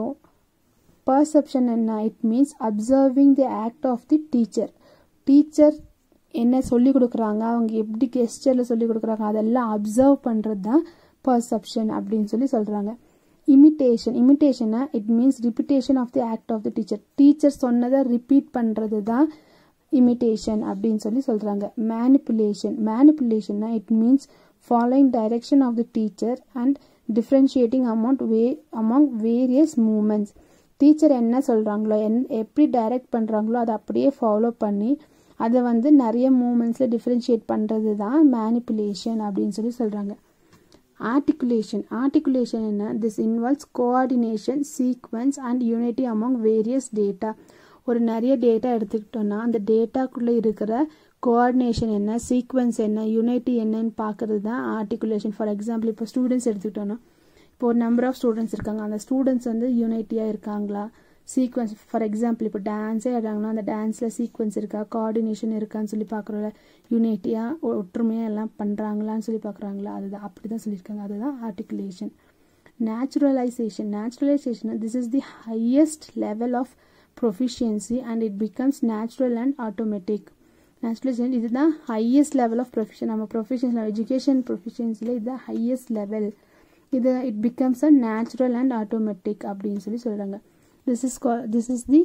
பர்செப்ஷன் என்ன it means observing the act of the teacher teacher என்ன சொல்லி கொடுக்குறாங்க அவங்க எப்படி கெஸ்டரில் சொல்லி கொடுக்குறாங்க அதெல்லாம் அப்சர்வ் பண்ணுறது தான் பர்செப்ஷன் அப்படின்னு சொல்லி சொல்கிறாங்க இமிட்டேஷன் இமிட்டேஷனா it means repetition of the act of the teacher teacher சொன்னதை ரிப்பீட் பண்ணுறது தான் இமிட்டேஷன் அப்படின்னு சொல்லி சொல்கிறாங்க மேனிப்புலேஷன் மேனிப்புலேஷன்னா it means following direction of the teacher and differentiating amount way among various moments teacher என்ன சொல்கிறாங்களோ என் எப்படி டைரக்ட் பண்ணுறாங்களோ அதை அப்படியே ஃபாலோ பண்ணி அதை வந்து நிறைய மூமெண்ட்ஸில் டிஃப்ரென்ஷியேட் பண்ணுறது தான் மேனிப்புலேஷன் அப்படின்னு சொல்லி சொல்கிறாங்க ஆர்டிகுலேஷன் ஆர்டிகுலேஷன் என்ன this involves coordination sequence and unity among various data ஒரு நிறைய டேட்டா எடுத்துக்கிட்டோன்னா அந்த டேட்டாக்குள்ளே இருக்கிற கோஆர்டினேஷன் என்ன சீக்வன்ஸ் என்ன யூனிட்டி என்னன்னு பார்க்குறது தான் ஆர்டிகுலேஷன் ஃபார் எக்ஸாம்பிள் இப்போ ஸ்டூடெண்ட்ஸ் எடுத்துக்கிட்டோன்னா இப்போ ஒரு நம்பர் ஆஃப் ஸ்டூடெண்ட்ஸ் இருக்காங்க அந்த ஸ்டூடெண்ட்ஸ் வந்து யூனிட்டியாக இருக்காங்களா சீக்வன்ஸ் ஃபார் எக்ஸாம்பிள் இப்போ டான்ஸே ஆடுறாங்கன்னா அந்த டான்ஸில் சீக்வன்ஸ் இருக்கா கோஆர்டினேஷன் இருக்கான்னு சொல்லி பார்க்குறோம்ல யூனிட்டியாக ஒற்றுமையாக எல்லாம் பண்ணுறாங்களான்னு சொல்லி பார்க்குறாங்களா அதுதான் அப்படி தான் சொல்லியிருக்காங்க அதுதான் articulation naturalisation naturalisation this is the highest level of proficiency and it becomes natural and automatic naturalisation இதுதான் ஹையஸ்ட் லெவல் ஆஃப் ப்ரொஃபிஷன் நம்ம ப்ரொஃபிஷன்ஸ் எஜுகேஷன் ப்ரொஃபிஷியன்சியில் இதுதான் ஹையஸ்ட் லெவல் இது it becomes a natural and automatic அப்படின்னு சொல்லி சொல்கிறாங்க this is called this is the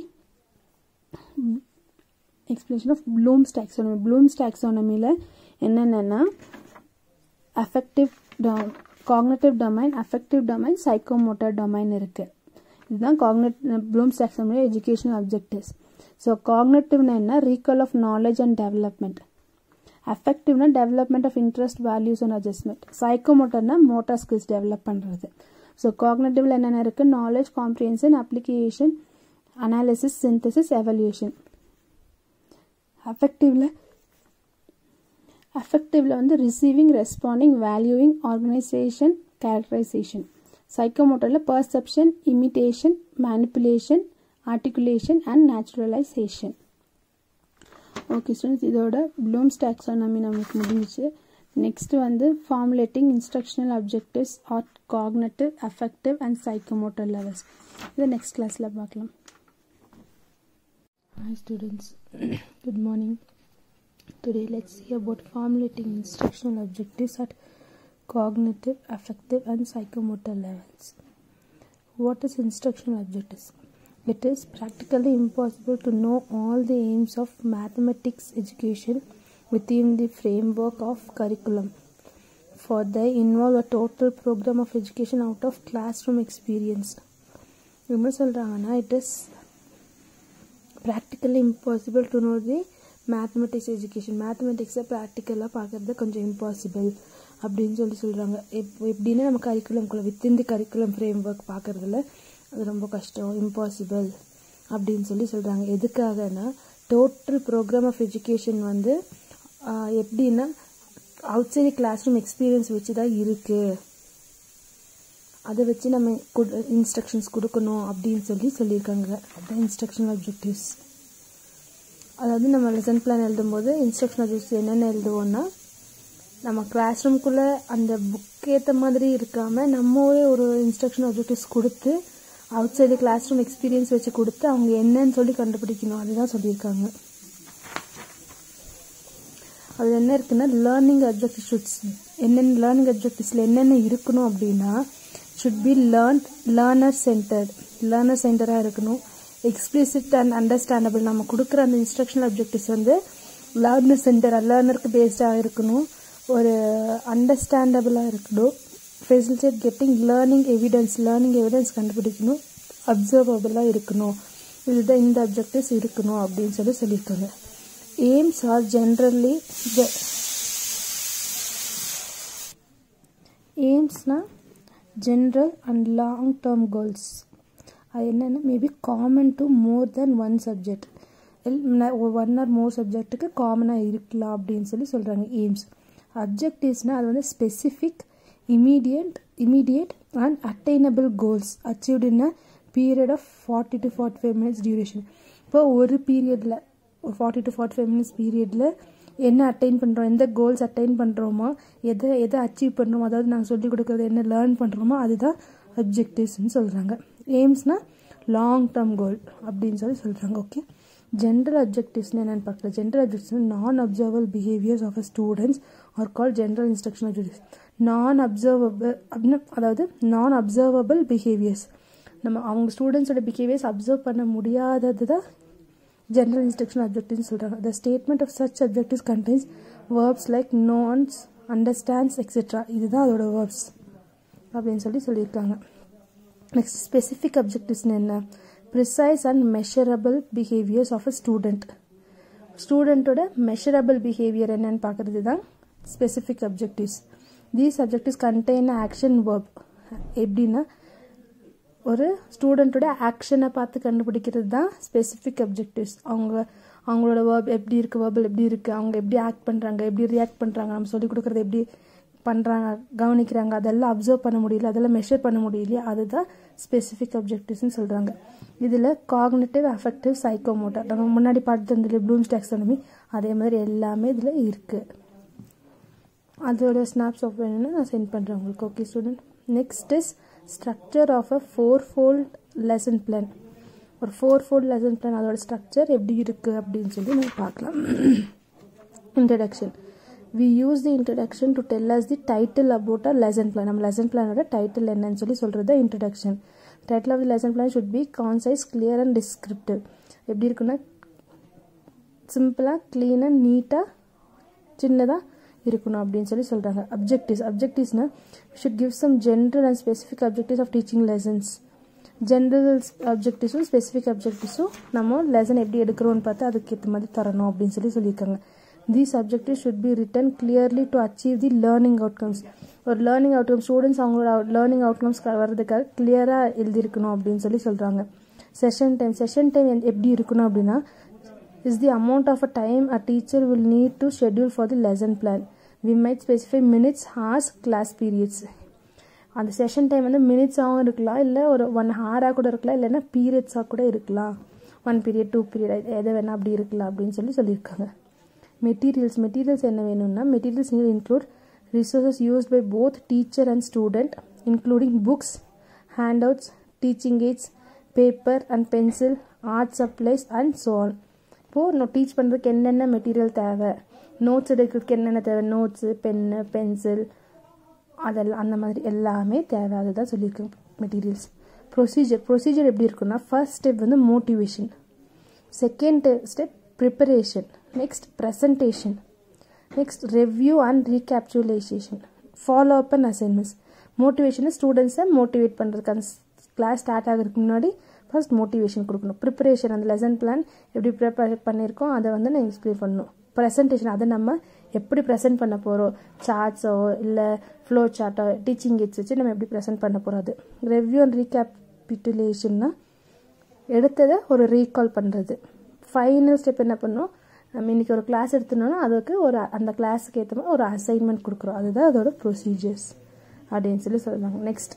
explanation of Bloom's taxonomy Bloom's taxonomy ல என்னென்னா affective dom cognitive domain affective domain psychomotor domain இருக்கு இதுதான் காக்னட் Bloom's taxonomy educational objectives so காக்னட்டிவ்னா என்ன recall of knowledge and development அஃபெக்டிவ்னா development of interest values and adjustment சைக்கோமோட்டர்னா motor skills develop பண்ணுறது ஸோ காக்னேட்டிவ்ல என்னென்ன இருக்குது knowledge comprehension application analysis synthesis evaluation அஃபெக்டிவ்ல அஃபெக்டிவ்ல வந்து receiving responding valuing organisation characterisation சைக்கோமோட்டரில் perception imitation manipulation articulation and naturalisation okay students இதோட ப்ளூம்ஸ் டாக்ஸானமி நமக்கு முடிஞ்சிச்சு நெக்ஸ்ட் வந்து formulating instructional objectives or cognitive affective and psychomotor levels இதை next கிளாஸில் பார்க்கலாம் Hi students, good morning. Today let's see about formulating instructional objectives at cognitive, affective and psychomotor levels. What is instructional objectives? It is practically impossible to know all the aims of mathematics education within the framework of curriculum. For they involve a total program of education out of classroom experience. என்ன சொல்கிறாங்கன்னா it is practically impossible to know the mathematics education மேத்தமெட்டிக்ஸை ப்ராக்டிக்கலாக பார்க்குறது கொஞ்சம் impossible அப்படின்னு சொல்லி சொல்கிறாங்க எப் எப்படின்னா நம்ம கரிக்குலம்குள்ளே within the curriculum framework பார்க்குறதுல அது ரொம்ப கஷ்டம் இம்பாசிபிள் அப்படின்னு சொல்லி சொல்கிறாங்க எதுக்காகனா டோட்டல் ப்ரோக்ராம் ஆஃப் எஜுகேஷன் வந்து எப்படின்னா outside classroom experience வச்சு தான் இருக்குது அதை வச்சு நம்ம இன்ஸ்ட்ரக்ஷன்ஸ் கொடுக்கணும் அப்படின்னு சொல்லி சொல்லியிருக்காங்க அதுதான் இன்ஸ்ட்ரக்ஷனல் அப்ஜெக்டிவ்ஸ் அதாவது நம்ம லெசன் பிளான் எழுதும்போது இன்ஸ்ட்ரக்ஷன் அப்ஜெக்டிவ்ஸ் என்னென்ன எழுதுவோம்னா நம்ம கிளாஸ் ரூம்குள்ளே அந்த புக் ஏற்ற மாதிரி இருக்காமல் நம்மளே ஒரு இன்ஸ்ட்ரக்ஷன் அப்ஜெக்டிவ்ஸ் கொடுத்து outside classroom experience வச்சு கொடுத்து அவங்க என்னன்னு சொல்லி கண்டுபிடிக்கணும் அதுதான் சொல்லியிருக்காங்க அது என்ன இருக்குன்னா லேர்னிங் அப்ஜெக்டிவ் ஷுட்ஸ் என்னென்ன லேர்னிங் அப்ஜெக்டிவ்ஸில் என்னென்ன இருக்கணும் அப்படின்னா should be learn learner centred learner சென்டராக இருக்கணும் எக்ஸ்பிளிசிட் அண்ட் அண்டர்ஸ்டாண்டபிள் நம்ம கொடுக்குற அந்த இன்ஸ்ட்ரக்ஷனல் அப்ஜெக்டிவ்ஸ் வந்து லேர்னர் சென்டராக லேர்னருக்கு பேஸ்டாக இருக்கணும் ஒரு அண்டர்ஸ்டாண்டபிளாக இருக்கணும் facilitate getting learning evidence learning evidence கண்டுபிடிக்கணும் அப்சர்வபிளாக இருக்கணும் இதுதான் இந்த அப்ஜெக்டிவ்ஸ் இருக்கணும் அப்படின்னு சொல்லி சொல்லியிருக்காங்க எய்ம்ஸ் ஆர் ஜென்ரலி எய்ம்ஸ்னால் general and long term goals அது என்னென்னா maybe common to more then one subject one or more சப்ஜெக்ட்டுக்கு காமனாக இருக்கலாம் அப்படின்னு சொல்லி சொல்கிறாங்க எய்ம்ஸ் அப்ஜெக்டிவ்ஸ்னால் அது வந்து specific immediate immediate and attainable goals achieved in a period of forty to forty five minutes duration இப்போ ஒரு பீரியடில் ஒரு forty to forty five minutes பீரியடில் என்ன அட்டைன் பண்ணுறோம் எந்த கோல்ஸ் அட்டைன் பண்ணுறோமோ எதை எதை அச்சீவ் பண்ணுறோமோ அதாவது நாங்கள் சொல்லிக் கொடுக்குறது என்ன லேர்ன் பண்ணுறோமோ அதுதான் அப்ஜெக்டிவ்ஸ்னு சொல்கிறாங்க எய்ம்ஸ்னால் லாங் டேர்ம் கோல் அப்படின்னு சொல்லி சொல்கிறாங்க ஓகே ஜென்ரல் அப்ஜெக்டிவ்ஸ்னு என்னென்னு பார்க்கல general objectives non observable behaviours of a students are call general instruction objectives non observable அப்படின்னு அதாவது நான் அப்சர்வபிள் பிஹேவியர்ஸ் நம்ம அவங்க ஸ்டூடெண்ட்ஸோட பிஹேவியர்ஸ் அப்சர்வ் பண்ண முடியாதது தான் general instruction objectives சொல்கிறாங்க the statement of such objectives contains verbs like knows understands etc இதுதான் அதோட verbs அப்படின்னு சொல்லி சொல்லியிருக்காங்க நெக்ஸ்ட் ஸ்பெசிஃபிக் அப்ஜெக்டிவ்ஸ்னு என்ன precise and measurable behaviours of a student ஸ்டூடெண்ட்டோட மெஷரபிள் பிஹேவியர் என்னன்னு பார்க்குறது தான் specific objectives these objectives contain action verb எப்படின்னா ஒரு ஸ்டூடெண்ட்டோட ஆக்ஷனை பார்த்து கண்டுபிடிக்கிறது தான் ஸ்பெசிஃபிக் அப்ஜெக்டிவ்ஸ் அவங்க அவங்களோட வேர்ப் எப்படி இருக்குது வேர்பல் எப்படி இருக்குது அவங்க எப்படி ஆக்ட் பண்ணுறாங்க எப்படி ரியாக்ட் பண்ணுறாங்க நம்ம சொல்லிக் கொடுக்குறது எப்படி பண்ணுறாங்க கவனிக்கிறாங்க அதெல்லாம் அப்சர்வ் பண்ண முடியல அதெல்லாம் மெஷர் பண்ண முடியலையா அதுதான் ஸ்பெசிஃபிக் அப்ஜெக்டிவ்ஸ்னு சொல்கிறாங்க இதில் காக்னேட்டிவ் அஃபெக்டிவ் சைக்கோமோட்டர் நம்ம முன்னாடி பார்த்து இருந்தது ப்ளூம்ஸ் டாக்ஸானமி அதே மாதிரி எல்லாமே இதில் இருக்குது அதோட ஸ்னாப்ஸ் ஆஃப் வேணும்னு நான் சென்ட் பண்ணுறேன் உங்களுக்கு okay student next is structure of a four fold lesson plan ஒரு ஃபோர் ஃபோல்ட் லெசன் பிளான் அதோட ஸ்ட்ரக்சர் எப்படி இருக்குது அப்படின்னு சொல்லி நம்ம பார்க்கலாம் introduction we use the introduction to tell us the title about a lesson plan நம்ம லெசன் பிளானோட டைட்டில் என்னன்னு சொல்லி சொல்கிறது தான் introduction title of the lesson plan should be concise clear and descriptive எப்படி இருக்குன்னா சிம்பிளாக க்ளீனாக நீட்டாக சின்னதாக இருக்கணும் அப்படின்னு சொல்லி சொல்கிறாங்க அப்ஜெக்டிவ்ஸ் அப்ஜெக்டிவ்ஸ்னால் should give some general and specific objectives of teaching lessons general அப்ஜெக்டிவ்ஸும் ஸ்பெசிஃபிக் அப்ஜெக்டிவ்ஸும் நம்ம லெசன் எப்படி எடுக்கிறோன்னு பார்த்து அதுக்கு ஏற்ற மாதிரி தரணும் அப்படின்னு சொல்லி சொல்லியிருக்காங்க these objective should be written clearly to achieve the learning outcomes ஒரு லேர்னிங் அவுட்கம் ஸ்டூடெண்ட்ஸ் அவங்களோட லேர்னிங் அவுட்கம்ஸ் வர்றதுக்காக கிளியராக எழுதியிருக்கணும் அப்படின்னு சொல்லி சொல்கிறாங்க செஷன் டைம் செஷன் டைம் எப்படி இருக்கணும் அப்படின்னா is the amount of a time a teacher will need to schedule for the lesson plan we might specify minutes hours class periods அந்த செஷன் டைம் வந்து மினிட்ஸாகவும் இருக்கலாம் இல்லை ஒரு ஒன் ஹாராக கூட இருக்கலாம் இல்லைன்னா பீரியட்ஸாக கூட இருக்கலாம் ஒன் பீரியட் டூ பீரியட் எதை வேணால் அப்படி இருக்கலாம் அப்படின்னு சொல்லி சொல்லியிருக்காங்க மெட்டீரியல்ஸ் மெட்டீரியல்ஸ் என்ன வேணும்னா materials need include resources used by both teacher and student including books handouts teaching aids paper and pencil, art supplies and so on. இப்போது நான் டீச் பண்ணுறதுக்கு என்னென்ன மெட்டீரியல் தேவை நோட்ஸ் எடுக்கிறதுக்கு என்னென்ன தேவை நோட்ஸு பென்னு பென்சில் அதெல்லாம் அந்த மாதிரி எல்லாமே தேவை அதுதான் சொல்லியிருக்கேன் மெட்டீரியல்ஸ் ப்ரொசீஜர் ப்ரொசீஜர் எப்படி இருக்குன்னா ஃபர்ஸ்ட் ஸ்டெப் வந்து motivation second step preparation next presentation next review and recapitulation follow up and assignments மோட்டிவேஷனை ஸ்டூடெண்ட்ஸை மோட்டிவேட் பண்ணுறதுக்கு அந்த கிளாஸ் ஸ்டார்ட் ஆகிறதுக்கு முன்னாடி ஃபர்ஸ்ட் மோட்டிவேஷன் கொடுக்கணும் ப்ரிப்பரேஷன் அந்த லெசன் பிளான் எப்படி ப்ரிப்பேர் பண்ணியிருக்கோம் அதை வந்து நான் எக்ஸ்பிளைன் பண்ணணும் ப்ரெசன்டேஷன் அதை நம்ம எப்படி ப்ரெசென்ட் பண்ண போகிறோம் சார்ட்ஸோ இல்லை ஃப்ளோ சார்ட்டோ டீச்சிங் கிட்ஸ் வச்சு நம்ம எப்படி ப்ரெசென்ட் பண்ண போகிறோம் அது ரெவ்யூ அண்ட் ரீகேபிட்டுலேஷன்னா எடுத்ததை ஒரு ரீகால் பண்ணுறது ஃபைனல் ஸ்டெப் என்ன பண்ணோம் நம்ம இன்றைக்கி ஒரு கிளாஸ் எடுத்துனோன்னா அதுக்கு ஒரு அந்த கிளாஸுக்கு ஏற்ற மாதிரி ஒரு அசைன்மெண்ட் கொடுக்குறோம் அதுதான் அதோட ப்ரொசீஜர்ஸ் அப்படின்னு சொல்லி சொல்லுவாங்க next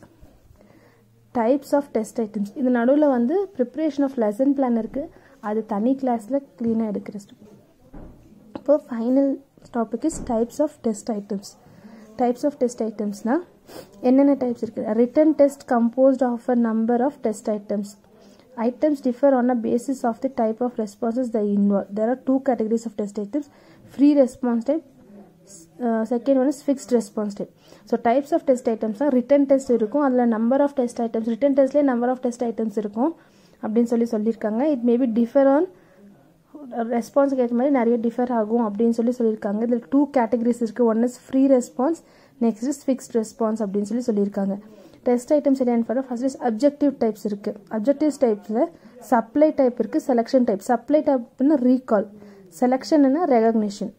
types of test items இது நடுவில் வந்து ப்ரிப்ரேஷன் ஆஃப் லெசன் பிளான் இருக்குது அது தனி கிளாஸில் க்ளீனாக எடுக்கிற ஸ்டெப் இப்போ final topic is types of test items types of test ஐட்டம்ஸ்னால் என்னென்ன டைப்ஸ் இருக்குது written test composed of a number of test items items differ on a basis of the type of responses they involve. There are two categories of test items free response type, uh, second one is fixed response type. So types of test items தான் written test இருக்கும் அதில் number of test items written டெஸ்ட்லேயே number of test items இருக்கும் அப்படின்னு சொல்லி சொல்லியிருக்காங்க it maybe differ on ரெஸ்பான்ஸுக்கு ஏற்ற மாதிரி நிறைய டிஃபர் ஆகும் அப்படின்னு சொல்லி சொல்லியிருக்காங்க இதில் டூ கேட்டகரிஸ் இருக்குது one is free response next is fixed response அப்படின்னு சொல்லி சொல்லியிருக்காங்க டெஸ்ட் ஐட்டம்ஸ் என்னென்னு பார்த்தா ஃபர்ஸ்ட் இஸ் அப்ஜெக்டிவ் டைப்ஸ் இருக்குது அப்ஜெக்டிவ் டைப்ஸில் சப்ளை டைப் இருக்குது செலெக்ஷன் டைப் சப்ளை டைப்னா ரீகால் செலெக்ஷன்னா ரெகக்னிஷன்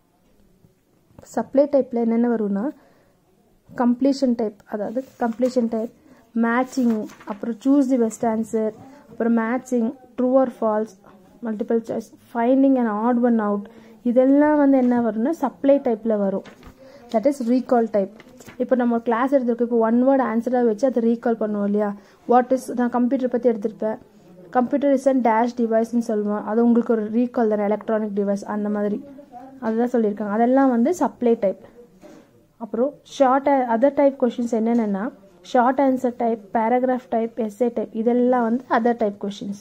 சப்ளை டைப்பில் என்னென்ன வரும்னா கம்ப்ளீஷன் டைப் அதாவது கம்ப்ளீஷன் டைப் மேட்சிங் அப்புறம் சூஸ் தி பெஸ்ட் ஆன்சர் அப்புறம் matching true or false multiple choice finding and odd one out இதெல்லாம் வந்து என்ன வரும்னா சப்ளை டைப்பில் வரும் தட் இஸ் ரீகால் டைப் இப்போ நம்ம கிளாஸ் எடுத்திருக்கோம் இப்போ ஒன் வேர்ட் ஆன்சராக வச்சு அதை ரீகால் பண்ணுவோம் இல்லையா வாட் இஸ் நான் கம்ப்யூட்டர் பற்றி எடுத்திருப்பேன் கம்ப்யூட்டர் இஸ் அண்ட் டேஷ் டிவைஸ்ன்னு சொல்லுவோம் அது உங்களுக்கு ஒரு ரீகால் தானே எலக்ட்ரானிக் டிவைஸ் அந்த மாதிரி அதுதான் சொல்லியிருக்காங்க அதெல்லாம் வந்து சப்ளை டைப் அப்புறம் ஷார்ட் அதர் டைப் கொஷின்ஸ் என்னென்னா short answer type paragraph type SA type இதெல்லாம் வந்து அதர் டைப் கொஷின்ஸ்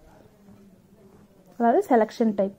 அதாவது செலெக்ஷன் டைப்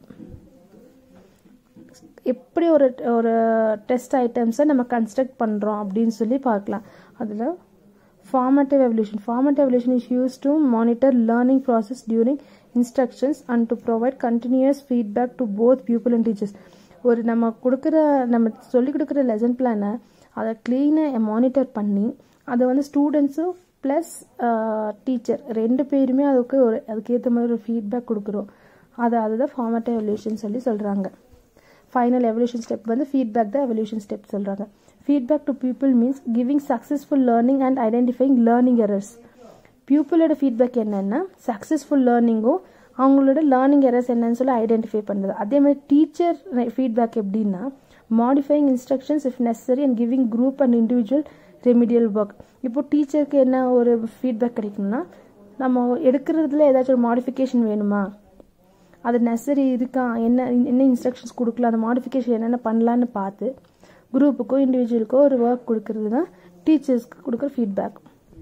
எப்படி ஒரு ஒரு டெஸ்ட் ஐட்டம்ஸை நம்ம கன்ஸ்ட்ரக்ட் பண்ணுறோம் அப்படின்னு சொல்லி பார்க்கலாம் அதில் formative evaluation formative evaluation is use to monitor learning process during instructions and to provide continuous feedback to both people and teachers ஒரு நம்ம கொடுக்குற நம்ம சொல்லிக் கொடுக்குற லெசன் பிளானை அதை க்ளீனாக மானிட்டர் பண்ணி அதை வந்து ஸ்டூடெண்ட்ஸும் ப்ளஸ் டீச்சர் ரெண்டு பேருமே அதுக்கு ஒரு அதுக்கேற்ற மாதிரி ஒரு ஃபீட்பேக் கொடுக்குறோம் அதை அதுதான் ஃபார்மேட்டிவ் எவல்யூஷன் சொல்லி சொல்கிறாங்க ஃபைனல் எவல்யூஷன் ஸ்டெப் வந்து ஃபீட்பேக் தான் எவல்யூஷன் ஸ்டெப் சொல்கிறாங்க feedback to people means giving successful learning and identifying learning errors பியூப்பிளோட ஃபீட்பேக் என்னென்னா சக்ஸஸ்ஃபுல் லேர்னிங்கும் அவங்களோட லேர்னிங் எரர்ஸ் என்னன்னு சொல்லி ஐடென்டிஃபை பண்ணுறது அதே மாதிரி டீச்சர் ஃபீட்பேக் எப்படின்னா modifying instructions if necessary and giving group and individual remedial work இப்போ டீச்சருக்கு என்ன ஒரு ஃபீட்பேக் கிடைக்கணும்னா நம்ம எடுக்கிறதுல ஏதாச்சும் ஒரு மாடிஃபிகேஷன் வேணுமா அது நெசசரி இருக்கா என்ன என்ன இன்ஸ்ட்ரக்ஷன்ஸ் கொடுக்கலாம் அந்த மாடிஃபிகேஷன் என்னென்ன பண்ணலான்னு பார்த்து குரூப்புக்கோ இண்டிவிஜுவலுக்கோ ஒரு ஒர்க் கொடுக்கறது தான் டீச்சர்ஸ்க்கு கொடுக்குற feedback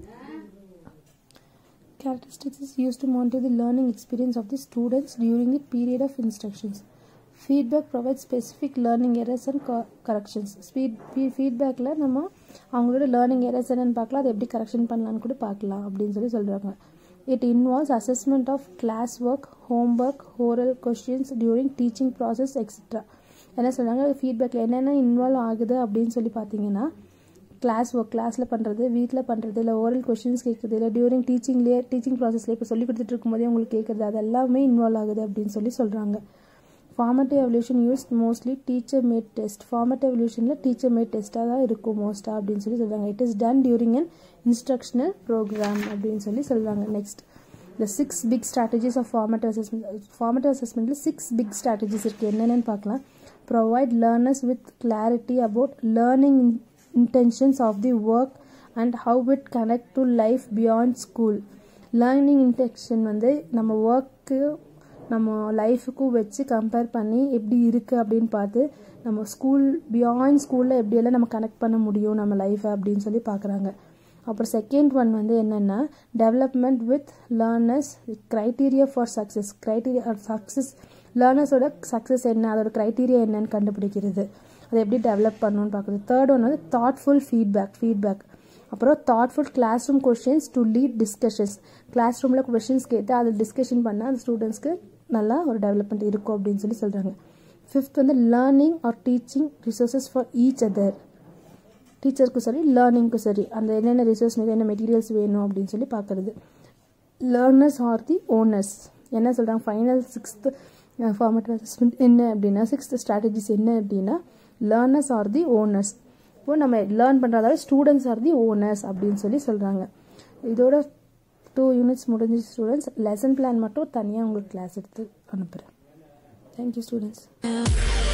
Characteristics is used to monitor the learning experience of the students during the period of instructions. Feedback provides specific learning errors and co- corrections. Speed ஃபீட்பேக்கில் நம்ம அவங்களோட லேர்னிங் எரர்ஸ் என்னன்னு பார்க்கலாம் அதை எப்படி கரெக்ஷன் பண்ணலான்னு கூட பார்க்கலாம் அப்படின்னு சொல்லி சொல்கிறாங்க it involves assessment of classwork homework oral questions during teaching process etcetera என்ன சொல்கிறாங்க ஃபீட்பேக்கில் என்னென்ன இன்வால்வ் ஆகுது அப்படின்னு சொல்லி பார்த்தீங்கன்னா கிளாஸ் ஒர்க் கிளாஸில் பண்ணுறது வீட்டில் பண்ணுறது இல்லை ஓரல் கொஷின்ஸ் கேட்குறது இல்லை டியூரிங் டீச்சிங்லேயே டீச்சிங் ப்ராசஸில் இப்போ சொல்லி கொடுத்துட்டு இருக்கும்போதே உங்களுக்கு கேட்குறது அது எல்லாமே இன்வால்வ் ஆகுது அப்படின்னு சொல்லி சொல்கிறாங்க formative evaluation use mostly teacher made test formative எவல்யூஷனில் டீச்சர் மேட் டெஸ்ட்டாக தான் இருக்கும் மோஸ்ட்டாக அப்படின்னு சொல்லி சொல்கிறாங்க it is done during an instructional programme அப்படின்னு சொல்லி சொல்கிறாங்க நெக்ஸ்ட் இந்த six big strategies of formative assessment formative அசஸ்மெண்ட்டில் சிக்ஸ் பிக் ஸ்ட்ராட்டஜிஸ் இருக்குது என்னென்னு பார்க்கலாம் provide learners with clarity about learning intentions of the work and how it connect to life beyond school learning intention வந்து நம்ம work நம்ம லைஃபுக்கும் வச்சு compare பண்ணி எப்படி இருக்குது அப்படின்னு பார்த்து நம்ம ஸ்கூல் பியாண்ட் ஸ்கூலில் எப்படியெல்லாம் நம்ம கனெக்ட் பண்ண முடியும் நம்ம லைஃப்பை அப்படின்னு சொல்லி பார்க்குறாங்க அப்புறம் செகண்ட் ஒன் வந்து என்னென்னா development with learners criteria for success criteria success லேர்னர்ஸோட சக்ஸஸ் என்ன அதோட க்ரைட்டீரியா என்னன்னு கண்டுபிடிக்கிறது அதை எப்படி டெவலப் பண்ணணும்னு பார்க்குறது தேர்ட் ஒன் வந்து தாட்ஃபுல் ஃபீட்பேக் ஃபீட்பேக் அப்புறம் thoughtful classroom questions to lead discussions கிளாஸ் ரூமில் கொஷின்ஸ் கேட்டு அதை டிஸ்கஷன் பண்ணால் அந்த ஸ்டூடெண்ட்ஸ்க்கு நல்லா ஒரு டெவலப்மெண்ட் இருக்கும் அப்படின்னு சொல்லி சொல்கிறாங்க ஃபிஃப்த் வந்து learning or teaching resources for each other டீச்சருக்கும் சரி லேர்னிங்க்கும் சரி அந்த என்னென்ன ரிசோர்ஸ் என்ன மெட்டீரியல்ஸ் வேணும் அப்படின்னு சொல்லி பார்க்குறது லேர்னர்ஸ் ஆர் தி ஓனர்ஸ் என்ன சொல்கிறாங்க ஃபைனல் சிக்ஸ்த்து ஃபார்மேட் அசஸ்மெண்ட் என்ன அப்படின்னா சிக்ஸ்த் ஸ்ட்ராட்டஜிஸ் என்ன அப்படின்னா லேர்னர்ஸ் ஆர் தி ஓனர்ஸ் இப்போ நம்ம லேர்ன் பண்ணுறதால ஸ்டூடெண்ட்ஸ் ஆர் தி ஓனர்ஸ் அப்படின்னு சொல்லி சொல்கிறாங்க இதோட டூ யூனிட்ஸ் முடிஞ்ச ஸ்டூடெண்ட்ஸ் லெசன் பிளான் மட்டும் தனியாக உங்களுக்கு கிளாஸ் எடுத்து அனுப்புகிறேன் தேங்க்யூ ஸ்டூடெண்ட்ஸ்